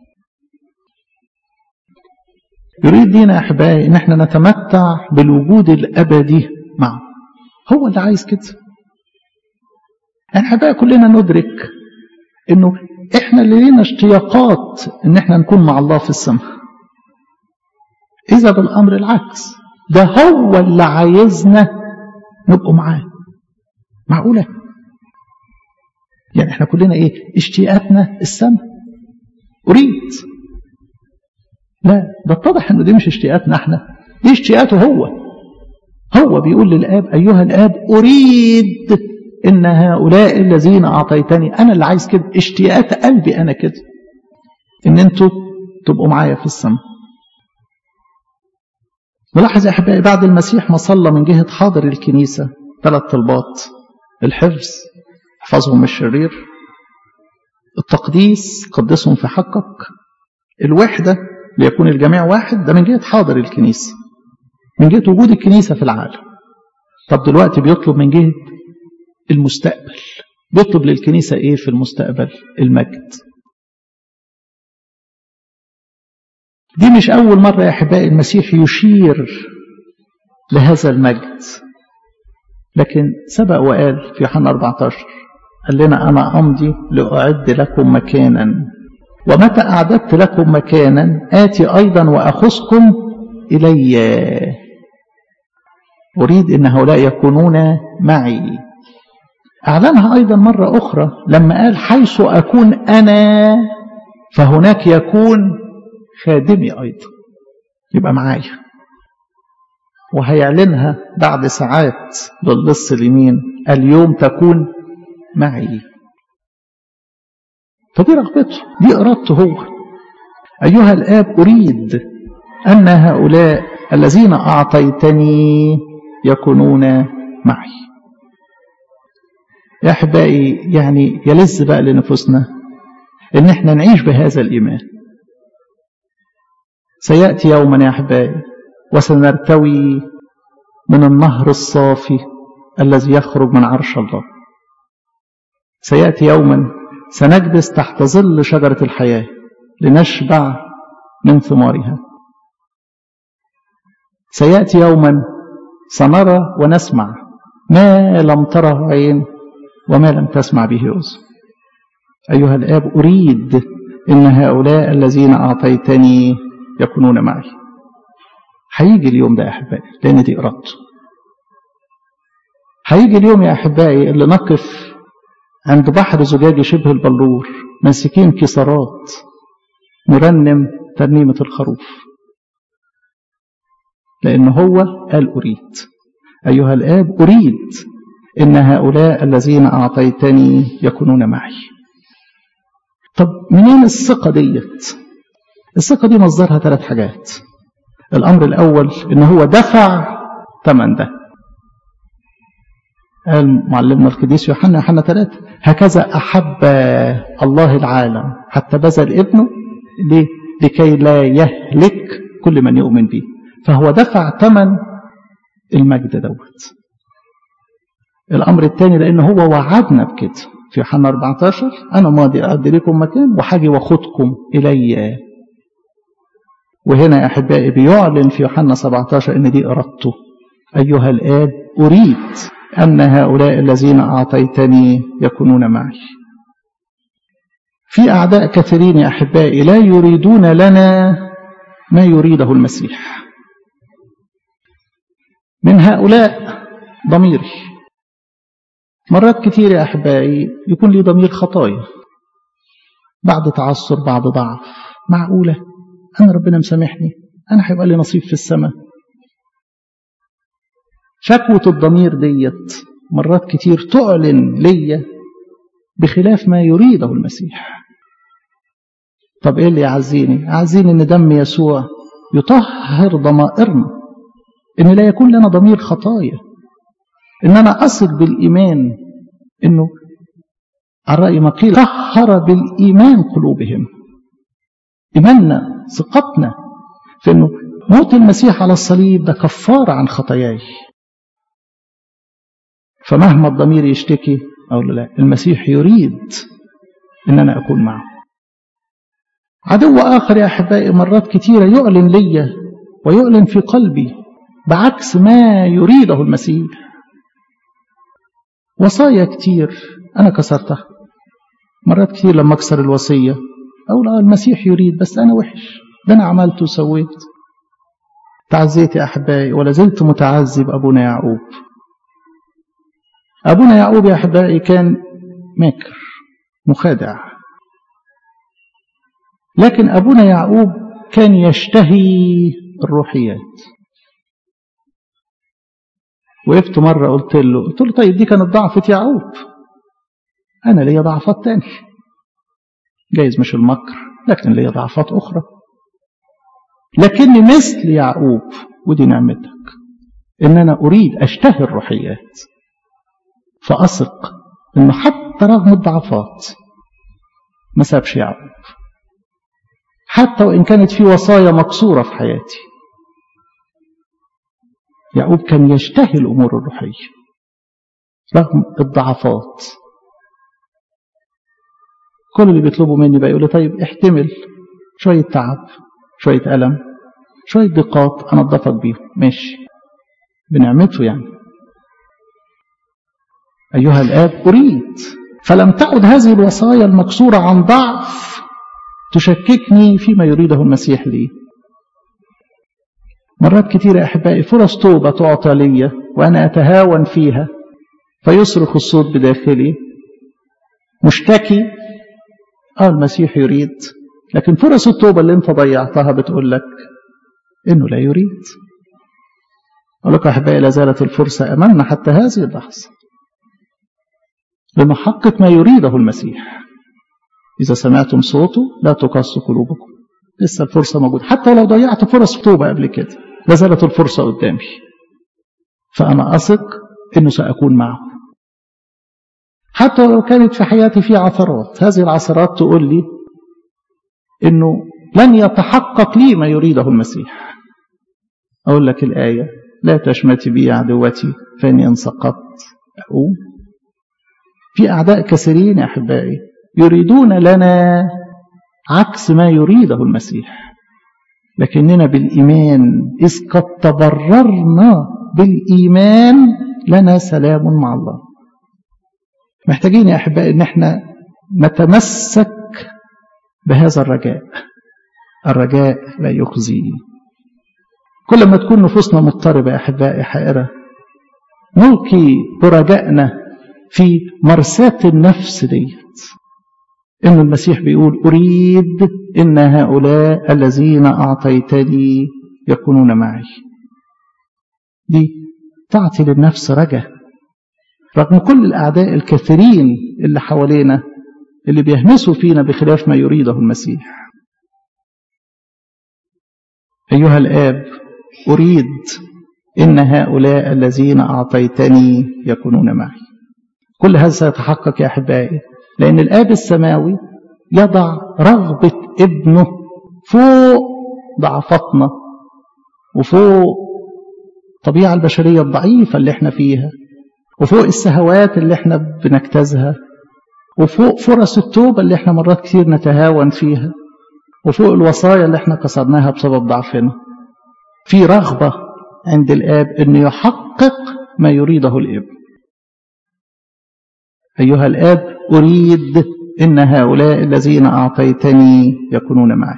يريد لينا أحبائي أن احنا نتمتع بالوجود الأبدي معه هو اللي عايز كده يعني أحبائي كلنا ندرك أنه احنا اللي لينا اشتياقات أن احنا نكون مع الله في السماء إذا بالأمر العكس ده هو اللي عايزنا نبقوا معاه معقولة يعني احنا كلنا ايه اشتياقاتنا السماء أريد لا ده اتضح انه دي مش اشتياقاتنا احنا دي اشتياقاته هو هو بيقول للآب أيها الآب أريد إن هؤلاء الذين أعطيتني أنا اللي عايز كده اشتياقات قلبي أنا كده إن أنتوا تبقوا معايا في السماء نلاحظ يا أحبائي بعد المسيح ما صلى من جهة حاضر الكنيسة ثلاث طلبات الحفظ احفظهم من الشرير التقديس قدسهم في حقك الوحدة ليكون الجميع واحد ده من جهة حاضر الكنيسة من جهة وجود الكنيسة في العالم طب دلوقتي بيطلب من جهة المستقبل بيطلب للكنيسة ايه في المستقبل المجد دي مش أول مرة يا أحبائي المسيح يشير لهذا المجد لكن سبق وقال في يوحنا 14 قال لنا أنا أمضي لأعد لكم مكانا ومتى أعددت لكم مكانا آتي أيضا وأخذكم إلي أريد أن هؤلاء يكونون معي أعلنها أيضا مرة أخرى لما قال حيث أكون أنا فهناك يكون خادمي أيضا يبقى معايا وهيعلنها بعد ساعات للص اليمين اليوم تكون معي فدي رغبته دي إرادته هو أيها الآب أريد أن هؤلاء الذين أعطيتني يكونون معي يا أحبائي يعني يلز بقى لنفوسنا إن احنا نعيش بهذا الإيمان سيأتي يوما يا أحبائي وسنرتوي من النهر الصافي الذي يخرج من عرش الله سيأتي يوما سنجلس تحت ظل شجرة الحياة لنشبع من ثمارها سيأتي يوما سنرى ونسمع ما لم تره عين وما لم تسمع به أذن أيها الآب أريد إن هؤلاء الذين أعطيتني يكونون معي هيجي اليوم ده يا أحبائي لأن دي إرادته هيجي اليوم يا أحبائي اللي نقف عند بحر زجاجي شبه البلور ماسكين كسرات مرنم ترنيمة الخروف لأن هو قال أريد أيها الآب أريد إن هؤلاء الذين أعطيتني يكونون معي طب منين الثقة ديت الثقة دي مصدرها ثلاث حاجات الأمر الأول إن هو دفع ثمن ده قال معلمنا القديس يوحنا يوحنا ثلاثة هكذا أحب الله العالم حتى بذل ابنه ليه؟ لكي لا يهلك كل من يؤمن به فهو دفع ثمن المجد دوت الأمر الثاني لأن هو وعدنا بكده في يوحنا 14 أنا ماضي أعد لكم مكان وحاجي واخدكم إلي وهنا يا أحبائي بيعلن في يوحنا 17 إن دي إرادته أيها الآب أريد أن هؤلاء الذين أعطيتني يكونون معي في أعداء كثيرين يا أحبائي لا يريدون لنا ما يريده المسيح من هؤلاء ضميري مرات كتير يا أحبائي يكون لي ضمير خطايا بعد تعثر بعد ضعف معقولة أنا ربنا مسامحني أنا هيبقى لي نصيب في السماء شكوة الضمير ديت مرات كتير تعلن ليا بخلاف ما يريده المسيح طب ايه اللي يعزيني يعزيني ان دم يسوع يطهر ضمائرنا ان لا يكون لنا ضمير خطايا ان انا اثق بالايمان انه على راي ما قيل طهر بالايمان قلوبهم ايماننا ثقتنا في انه موت المسيح على الصليب ده كفاره عن خطاياي فمهما الضمير يشتكي أقول لا المسيح يريد أن أنا أكون معه عدو آخر يا أحبائي مرات كثيرة يعلن لي ويعلن في قلبي بعكس ما يريده المسيح وصايا كتير أنا كسرتها مرات كتير لما أكسر الوصية أقول آه المسيح يريد بس أنا وحش ده أنا عملت وسويت تعزيت يا أحبائي ولا زلت متعذب أبونا يعقوب أبونا يعقوب يا أحبائي كان ماكر مخادع لكن أبونا يعقوب كان يشتهي الروحيات وقفت مرة قلت له قلت له طيب دي كانت ضعفة يعقوب أنا ليا ضعفات تاني جايز مش المكر لكن ليا ضعفات أخرى لكني مثل يعقوب ودي نعمتك إن أنا أريد أشتهي الروحيات فأثق إنه حتى رغم الضعفات ما سابش يعقوب حتى وإن كانت في وصايا مكسورة في حياتي يعقوب كان يشتهي الأمور الروحية رغم الضعفات كل اللي بيطلبوا مني بقى يقول لي طيب احتمل شوية تعب شوية ألم شوية ضيقات أنظفك بيهم ماشي بنعمته يعني أيها الآب أريد فلم تعد هذه الوصايا المكسورة عن ضعف تشككني فيما يريده المسيح لي مرات كثيرة يا أحبائي فرص توبة تعطى لي وأنا أتهاون فيها فيصرخ الصوت بداخلي مشتكي آه المسيح يريد لكن فرص التوبة اللي انت ضيعتها بتقول لك انه لا يريد أقول لك أحبائي لا زالت الفرصة أمامنا حتى هذه اللحظة لمحقق ما يريده المسيح إذا سمعتم صوته لا تقص قلوبكم لسه الفرصة موجودة حتى لو ضيعت فرص توبة قبل كده لا زالت الفرصة قدامي فأنا أثق أنه سأكون معه حتى لو كانت في حياتي في عثرات هذه العثرات تقول لي أنه لن يتحقق لي ما يريده المسيح أقول لك الآية لا تشمتي بي عدوتي فإني إن سقطت أقوم في أعداء كثيرين يا أحبائي يريدون لنا عكس ما يريده المسيح لكننا بالإيمان إذ قد تبررنا بالإيمان لنا سلام مع الله محتاجين يا أحبائي أن احنا نتمسك بهذا الرجاء الرجاء لا يخزي كل ما تكون نفوسنا مضطربة يا أحبائي حائرة نلقي برجائنا في مرساة النفس ديت إن المسيح بيقول أريد إن هؤلاء الذين أعطيتني يكونون معي دي تعطي للنفس رجا رغم كل الأعداء الكثيرين اللي حوالينا اللي بيهمسوا فينا بخلاف ما يريده المسيح أيها الآب أريد إن هؤلاء الذين أعطيتني يكونون معي كل هذا سيتحقق يا أحبائي لأن الآب السماوي يضع رغبة ابنه فوق ضعفتنا وفوق الطبيعة البشرية الضعيفة اللي احنا فيها وفوق السهوات اللي احنا بنجتازها وفوق فرص التوبة اللي احنا مرات كتير نتهاون فيها وفوق الوصايا اللي احنا كسرناها بسبب ضعفنا في رغبة عند الآب أن يحقق ما يريده الابن أيها الآب أريد إن هؤلاء الذين أعطيتني يكونون معي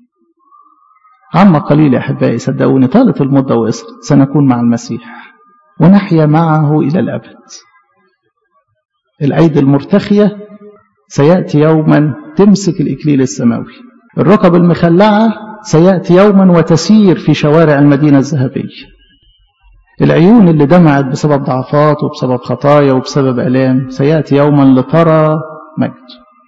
عما قليل يا أحبائي صدقوني طالت المدة وقصرت سنكون مع المسيح ونحيا معه إلى الأبد الأيدي المرتخية سيأتي يوما تمسك الإكليل السماوي الركب المخلعة سيأتي يوما وتسير في شوارع المدينة الذهبية العيون اللي دمعت بسبب ضعفات وبسبب خطايا وبسبب ألام سيأتي يوما لترى مجد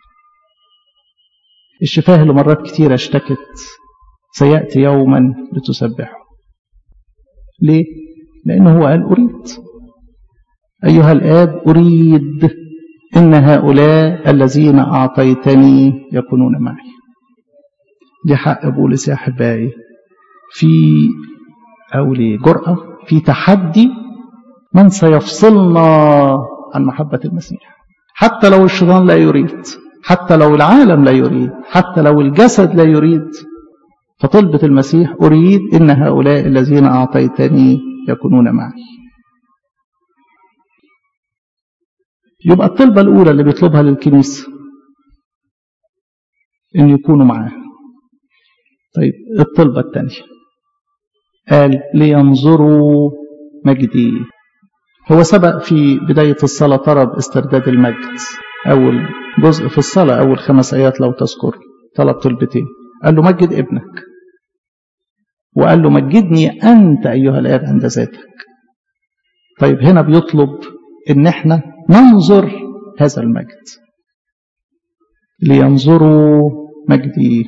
الشفاه اللي مرات كتير اشتكت سيأتي يوما لتسبحه ليه؟ لأنه هو قال أريد أيها الآب أريد إن هؤلاء الذين أعطيتني يكونون معي دي حق بولس يا أحبائي في أو جرأة في تحدي من سيفصلنا عن محبة المسيح حتى لو الشيطان لا يريد حتى لو العالم لا يريد حتى لو الجسد لا يريد فطلبة المسيح أريد إن هؤلاء الذين أعطيتني يكونون معي يبقى الطلبة الأولى اللي بيطلبها للكنيسة إن يكونوا معاه طيب الطلبة الثانية قال لينظروا مجدي هو سبق في بداية الصلاة طلب استرداد المجد أول جزء في الصلاة أول خمس آيات لو تذكر طلب طلبتين قال له مجد ابنك وقال له مجدني أنت أيها الآب عند ذاتك طيب هنا بيطلب إن احنا ننظر هذا المجد لينظروا مجدي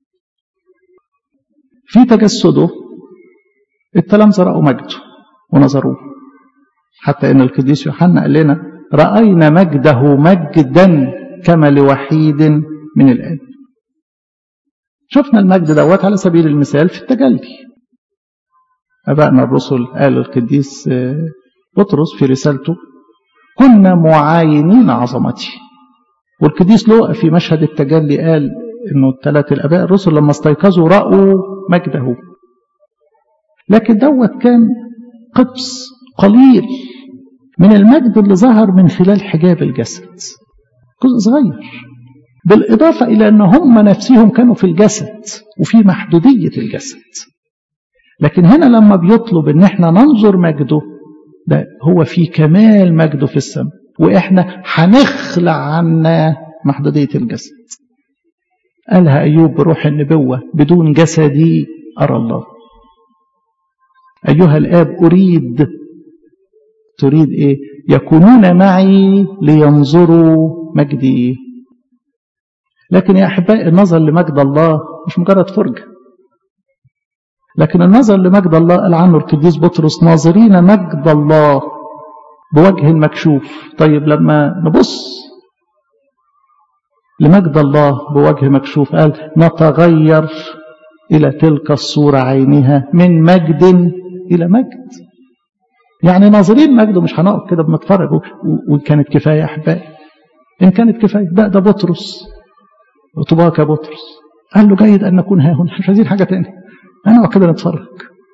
في تجسده التلامذة رأوا مجده ونظروه حتى ان القديس يوحنا قال لنا رأينا مجده مجدا كما لوحيد من الآب شفنا المجد دوت على سبيل المثال في التجلي أبائنا الرسل قال القديس بطرس في رسالته كنا معاينين عظمتي والقديس لوقا في مشهد التجلي قال انه الثلاث الاباء الرسل لما استيقظوا راوا مجده لكن دوت كان قبس قليل من المجد اللي ظهر من خلال حجاب الجسد جزء صغير بالإضافة إلى أن هم نفسهم كانوا في الجسد وفي محدودية الجسد لكن هنا لما بيطلب أن احنا ننظر مجده ده هو في كمال مجده في السماء وإحنا هنخلع عنا محدودية الجسد قالها أيوب بروح النبوة بدون جسدي أرى الله أيها الآب أريد تريد إيه يكونون معي لينظروا مجدي لكن يا أحبائي النظر لمجد الله مش مجرد فرجة لكن النظر لمجد الله قال عنه القديس بطرس ناظرين مجد الله بوجه مكشوف طيب لما نبص لمجد الله بوجه مكشوف قال نتغير إلى تلك الصورة عينها من مجد إلى مجد يعني ناظرين مجده مش هنقف كده بنتفرج وكانت كفاية أحبائي إن كانت كفاية ده ده بطرس وطباك يا بطرس قال له جيد أن نكون ها هنا مش عايزين حاجة تاني أنا كده نتفرج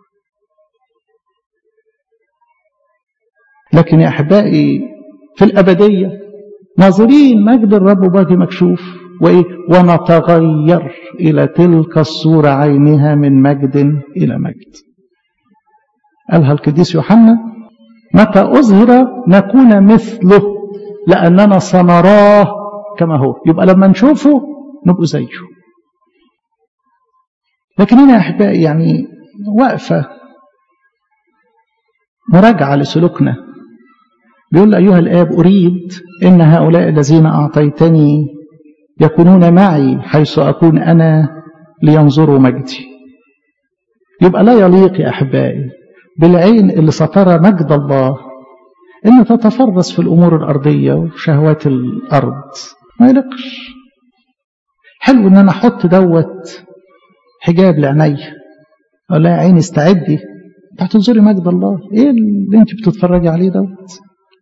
لكن يا أحبائي في الأبدية ناظرين مجد الرب بوجه مكشوف وإيه ونتغير إلى تلك الصورة عينها من مجد إلى مجد قالها القديس يوحنا متى أظهر نكون مثله لأننا سنراه كما هو يبقى لما نشوفه نبقى زيه لكن هنا يا أحبائي يعني واقفة مراجعة لسلوكنا بيقول أيها الآب أريد إن هؤلاء الذين أعطيتني يكونون معي حيث أكون أنا لينظروا مجدي يبقى لا يليق يا أحبائي بالعين اللي سترى مجد الله إن تتفرس في الأمور الأرضية وشهوات الأرض ما يلقش حلو إن أنا أحط دوت حجاب لعيني أقول لها يا عيني استعدي أنت هتنظري مجد الله إيه اللي أنت بتتفرجي عليه دوت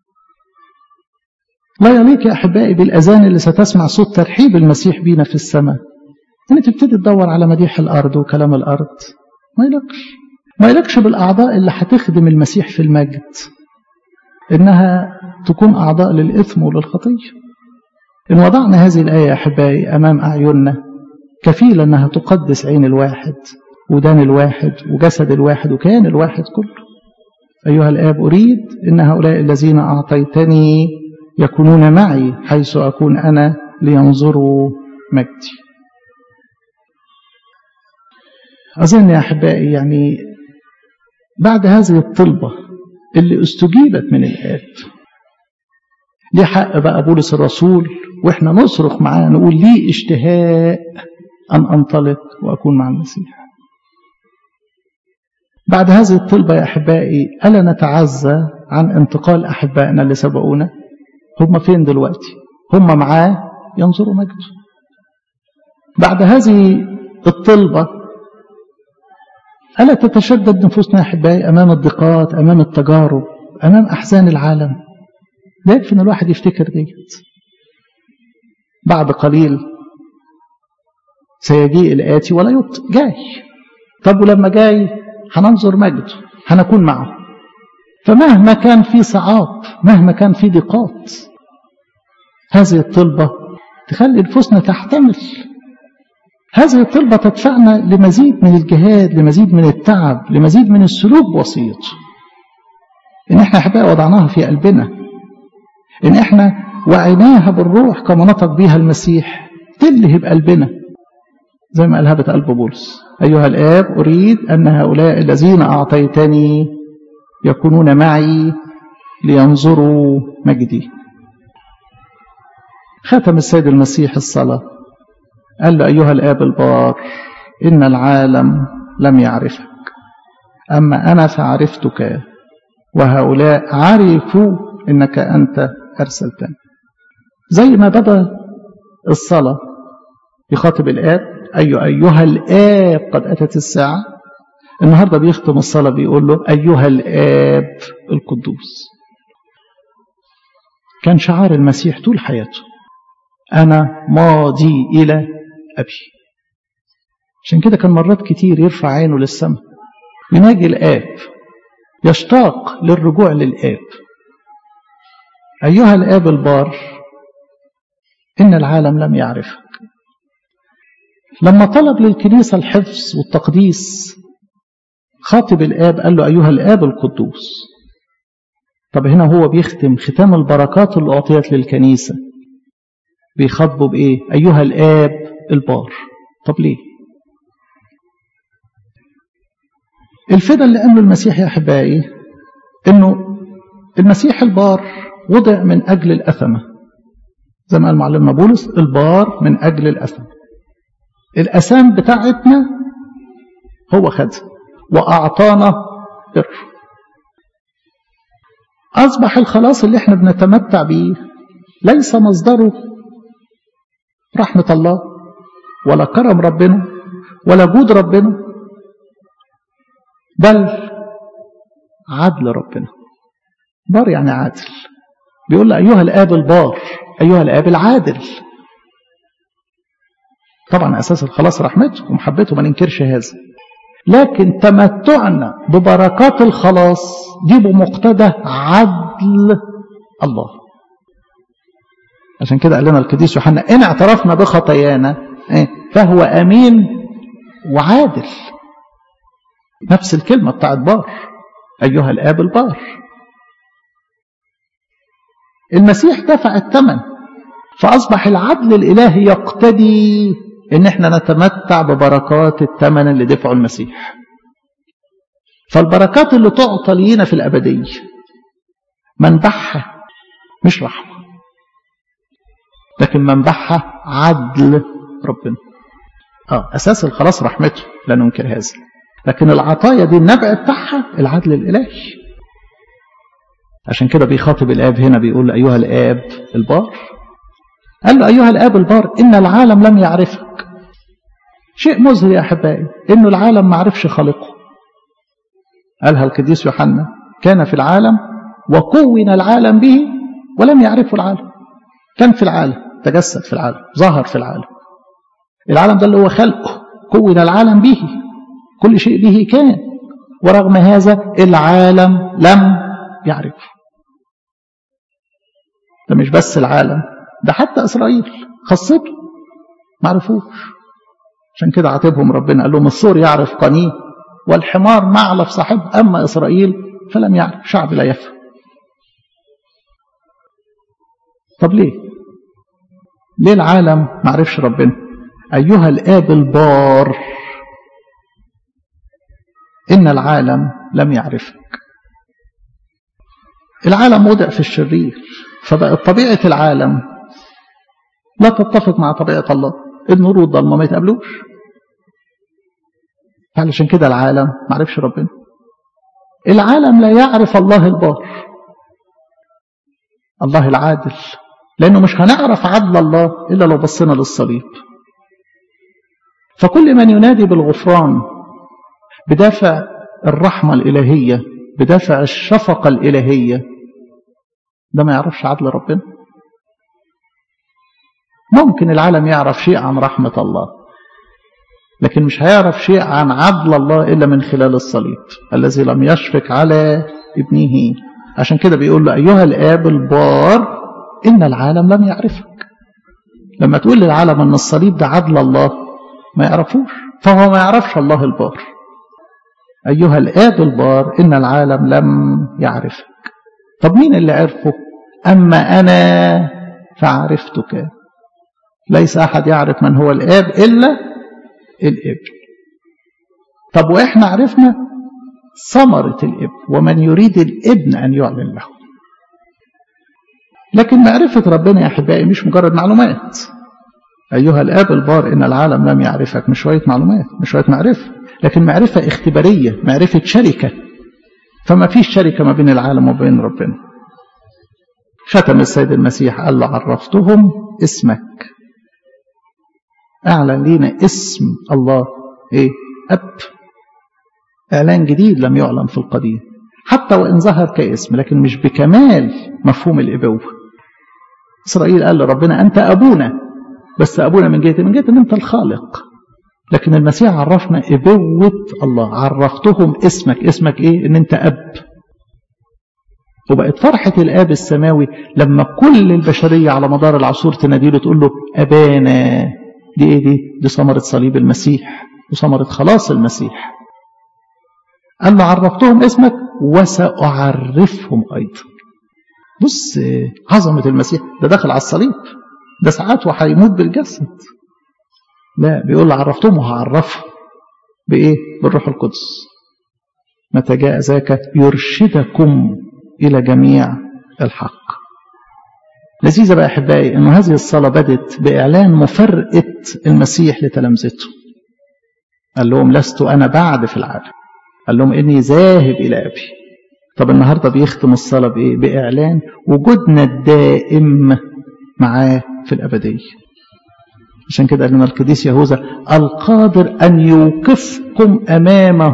لا يليق يا أحبائي بالأذان اللي ستسمع صوت ترحيب المسيح بينا في السماء إن تبتدي تدور على مديح الأرض وكلام الأرض ما يلقش ما يلقش بالأعضاء اللي هتخدم المسيح في المجد إنها تكون أعضاء للإثم وللخطية إن وضعنا هذه الآية يا أحبائي أمام أعيننا كفيلة أنها تقدس عين الواحد ودان الواحد وجسد الواحد وكيان الواحد كله أيها الآب أريد إن هؤلاء الذين أعطيتني يكونون معي حيث أكون أنا لينظروا مجدي أظن يا أحبائي يعني بعد هذه الطلبة اللي استجيبت من الآب ليه حق بقى بولس الرسول وإحنا نصرخ معاه نقول لي اشتهاء أن أنطلق وأكون مع المسيح بعد هذه الطلبة يا أحبائي ألا نتعزى عن انتقال أحبائنا اللي سبقونا هم فين دلوقتي هم معاه ينظروا مجده بعد هذه الطلبة ألا تتشدد نفوسنا يا أحبائي أمام الضيقات أمام التجارب أمام أحزان العالم لا يكفي أن الواحد يفتكر ديت بعد قليل سيجيء الآتي ولا يبطئ جاي طب ولما جاي هننظر مجده هنكون معه فمهما كان في صعاب مهما كان في ضيقات هذه الطلبة تخلي نفوسنا تحتمل هذه الطلبة تدفعنا لمزيد من الجهاد لمزيد من التعب لمزيد من السلوك بسيط إن إحنا أحباء وضعناها في قلبنا إن إحنا وعيناها بالروح كما نطق بها المسيح تلهي بقلبنا زي ما قالها قلب بولس أيها الآب أريد أن هؤلاء الذين أعطيتني يكونون معي لينظروا مجدي ختم السيد المسيح الصلاة قال له أيها الآب البار إن العالم لم يعرفك أما أنا فعرفتك وهؤلاء عرفوا إنك أنت أرسلتني زي ما بدأ الصلاة يخاطب الآب أي أيها الآب قد أتت الساعة النهاردة بيختم الصلاة بيقول له أيها الآب القدوس كان شعار المسيح طول حياته أنا ماضي إلى أبي عشان كده كان مرات كتير يرفع عينه للسماء يناجي الآب يشتاق للرجوع للآب أيها الآب البار إن العالم لم يعرفك لما طلب للكنيسة الحفظ والتقديس خاطب الآب قال له أيها الآب القدوس طب هنا هو بيختم ختام البركات اللي أعطيت للكنيسة بيخاطبه بإيه أيها الآب البار طب ليه الفدا اللي قاله المسيح يا أحبائي إنه المسيح البار وضع من أجل الأثمة زي ما قال معلمنا بولس البار من أجل الأثم الأسام بتاعتنا هو خدها وأعطانا بر أصبح الخلاص اللي احنا بنتمتع بيه ليس مصدره رحمة الله ولا كرم ربنا ولا جود ربنا بل عدل ربنا بار يعني عادل بيقول له أيها الآب البار أيها الآب العادل طبعا أساس الخلاص رحمته ومحبته ما ننكرش هذا لكن تمتعنا ببركات الخلاص دي بمقتضى عدل الله عشان كده قال لنا القديس يوحنا إن اعترفنا بخطايانا فهو أمين وعادل نفس الكلمة بتاعت بار أيها الآب البار المسيح دفع الثمن فأصبح العدل الإلهي يقتدي إن احنا نتمتع ببركات الثمن اللي دفعه المسيح فالبركات اللي تعطى لينا في الأبدية منبعها مش رحمة لكن منبعها عدل ربنا اه أساس الخلاص رحمته لا ننكر هذا لكن العطايا دي النبع بتاعها العدل الإلهي عشان كده بيخاطب الآب هنا بيقول أيها الآب البار قال له أيها الآب البار إن العالم لم يعرفك شيء مزهر يا أحبائي إنه العالم ما عرفش خالقه قالها القديس يوحنا كان في العالم وكون العالم به ولم يعرفه العالم كان في العالم تجسد في العالم ظهر في العالم العالم ده اللي هو خلقه كون العالم به كل شيء به كان ورغم هذا العالم لم يعرفه ده مش بس العالم ده حتى إسرائيل خاصته ما عرفوش عشان كده عاتبهم ربنا قال لهم الثور يعرف قنيه والحمار معلف صاحب أما إسرائيل فلم يعرف شعب لا يفهم طب ليه ليه العالم ما عرفش ربنا أيها الآب البار إن العالم لم يعرفك العالم وضع في الشرير فبقت طبيعة العالم لا تتفق مع طبيعة الله النور والظلمة ما يتقابلوش علشان كده العالم ما عرفش ربنا العالم لا يعرف الله البار الله العادل لأنه مش هنعرف عدل الله إلا لو بصينا للصليب فكل من ينادي بالغفران بدافع الرحمة الإلهية بدافع الشفقة الإلهية ده ما يعرفش عدل ربنا ممكن العالم يعرف شيء عن رحمة الله لكن مش هيعرف شيء عن عدل الله إلا من خلال الصليب الذي لم يشفق على ابنه عشان كده بيقول له أيها الآب البار إن العالم لم يعرفك لما تقول للعالم أن الصليب ده عدل الله ما يعرفوش فهو ما يعرفش الله البار أيها الآب البار إن العالم لم يعرفك طب مين اللي عرفه أما أنا فعرفتك ليس أحد يعرف من هو الآب إلا الابن طب وإحنا عرفنا ثمرة الابن ومن يريد الابن أن يعلن له لكن معرفة ربنا يا أحبائي مش مجرد معلومات أيها الآب البار إن العالم لم يعرفك مش شوية معلومات مش شوية معرفة لكن معرفة اختبارية معرفة شركة فما فيش شركة ما بين العالم وبين ربنا ختم السيد المسيح قال له عرفتهم اسمك أعلن لينا اسم الله إيه أب إعلان جديد لم يعلن في القديم حتى وإن ظهر كاسم لكن مش بكمال مفهوم الإبوة إسرائيل قال لربنا أنت أبونا بس أبونا من جهة من جهة أن أنت الخالق لكن المسيح عرفنا إبوة الله عرفتهم اسمك اسمك إيه أن أنت أب وبقت فرحة الآب السماوي لما كل البشرية على مدار العصور تناديله تقول له أبانا دي إيه دي دي ثمرة صليب المسيح وثمرة خلاص المسيح قال له عرفتهم اسمك وسأعرفهم أيضا بص عظمة المسيح ده دخل على الصليب ده ساعات وهيموت بالجسد لا بيقول له عرفتهم وهعرفهم بإيه بالروح القدس متى جاء ذاك يرشدكم إلى جميع الحق لذيذة بقى أحبائي أن هذه الصلاة بدت بإعلان مفرقة المسيح لتلامذته قال لهم لست أنا بعد في العالم قال لهم إني ذاهب إلى أبي طب النهاردة بيختم الصلاة بإيه؟ بإعلان وجودنا الدائم معاه في الأبدية عشان كده قال لنا القديس يهوذا القادر أن يوقفكم أمامه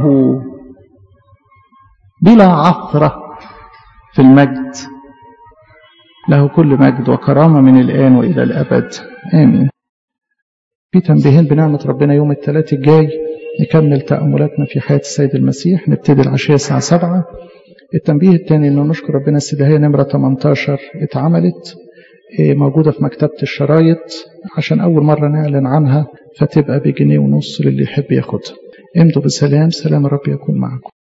بلا عثرة في المجد له كل مجد وكرامة من الآن وإلى الأبد آمين في تنبيهين بنعمة ربنا يوم الثلاث الجاي نكمل تأملاتنا في حياة السيد المسيح نبتدي العشية الساعة سبعة التنبيه الثاني انه نشكر ربنا السداهية نمرة 18 اتعملت موجودة في مكتبة الشرايط عشان أول مرة نعلن عنها فتبقى بجنيه ونص للي يحب ياخدها امضوا بسلام سلام الرب يكون معكم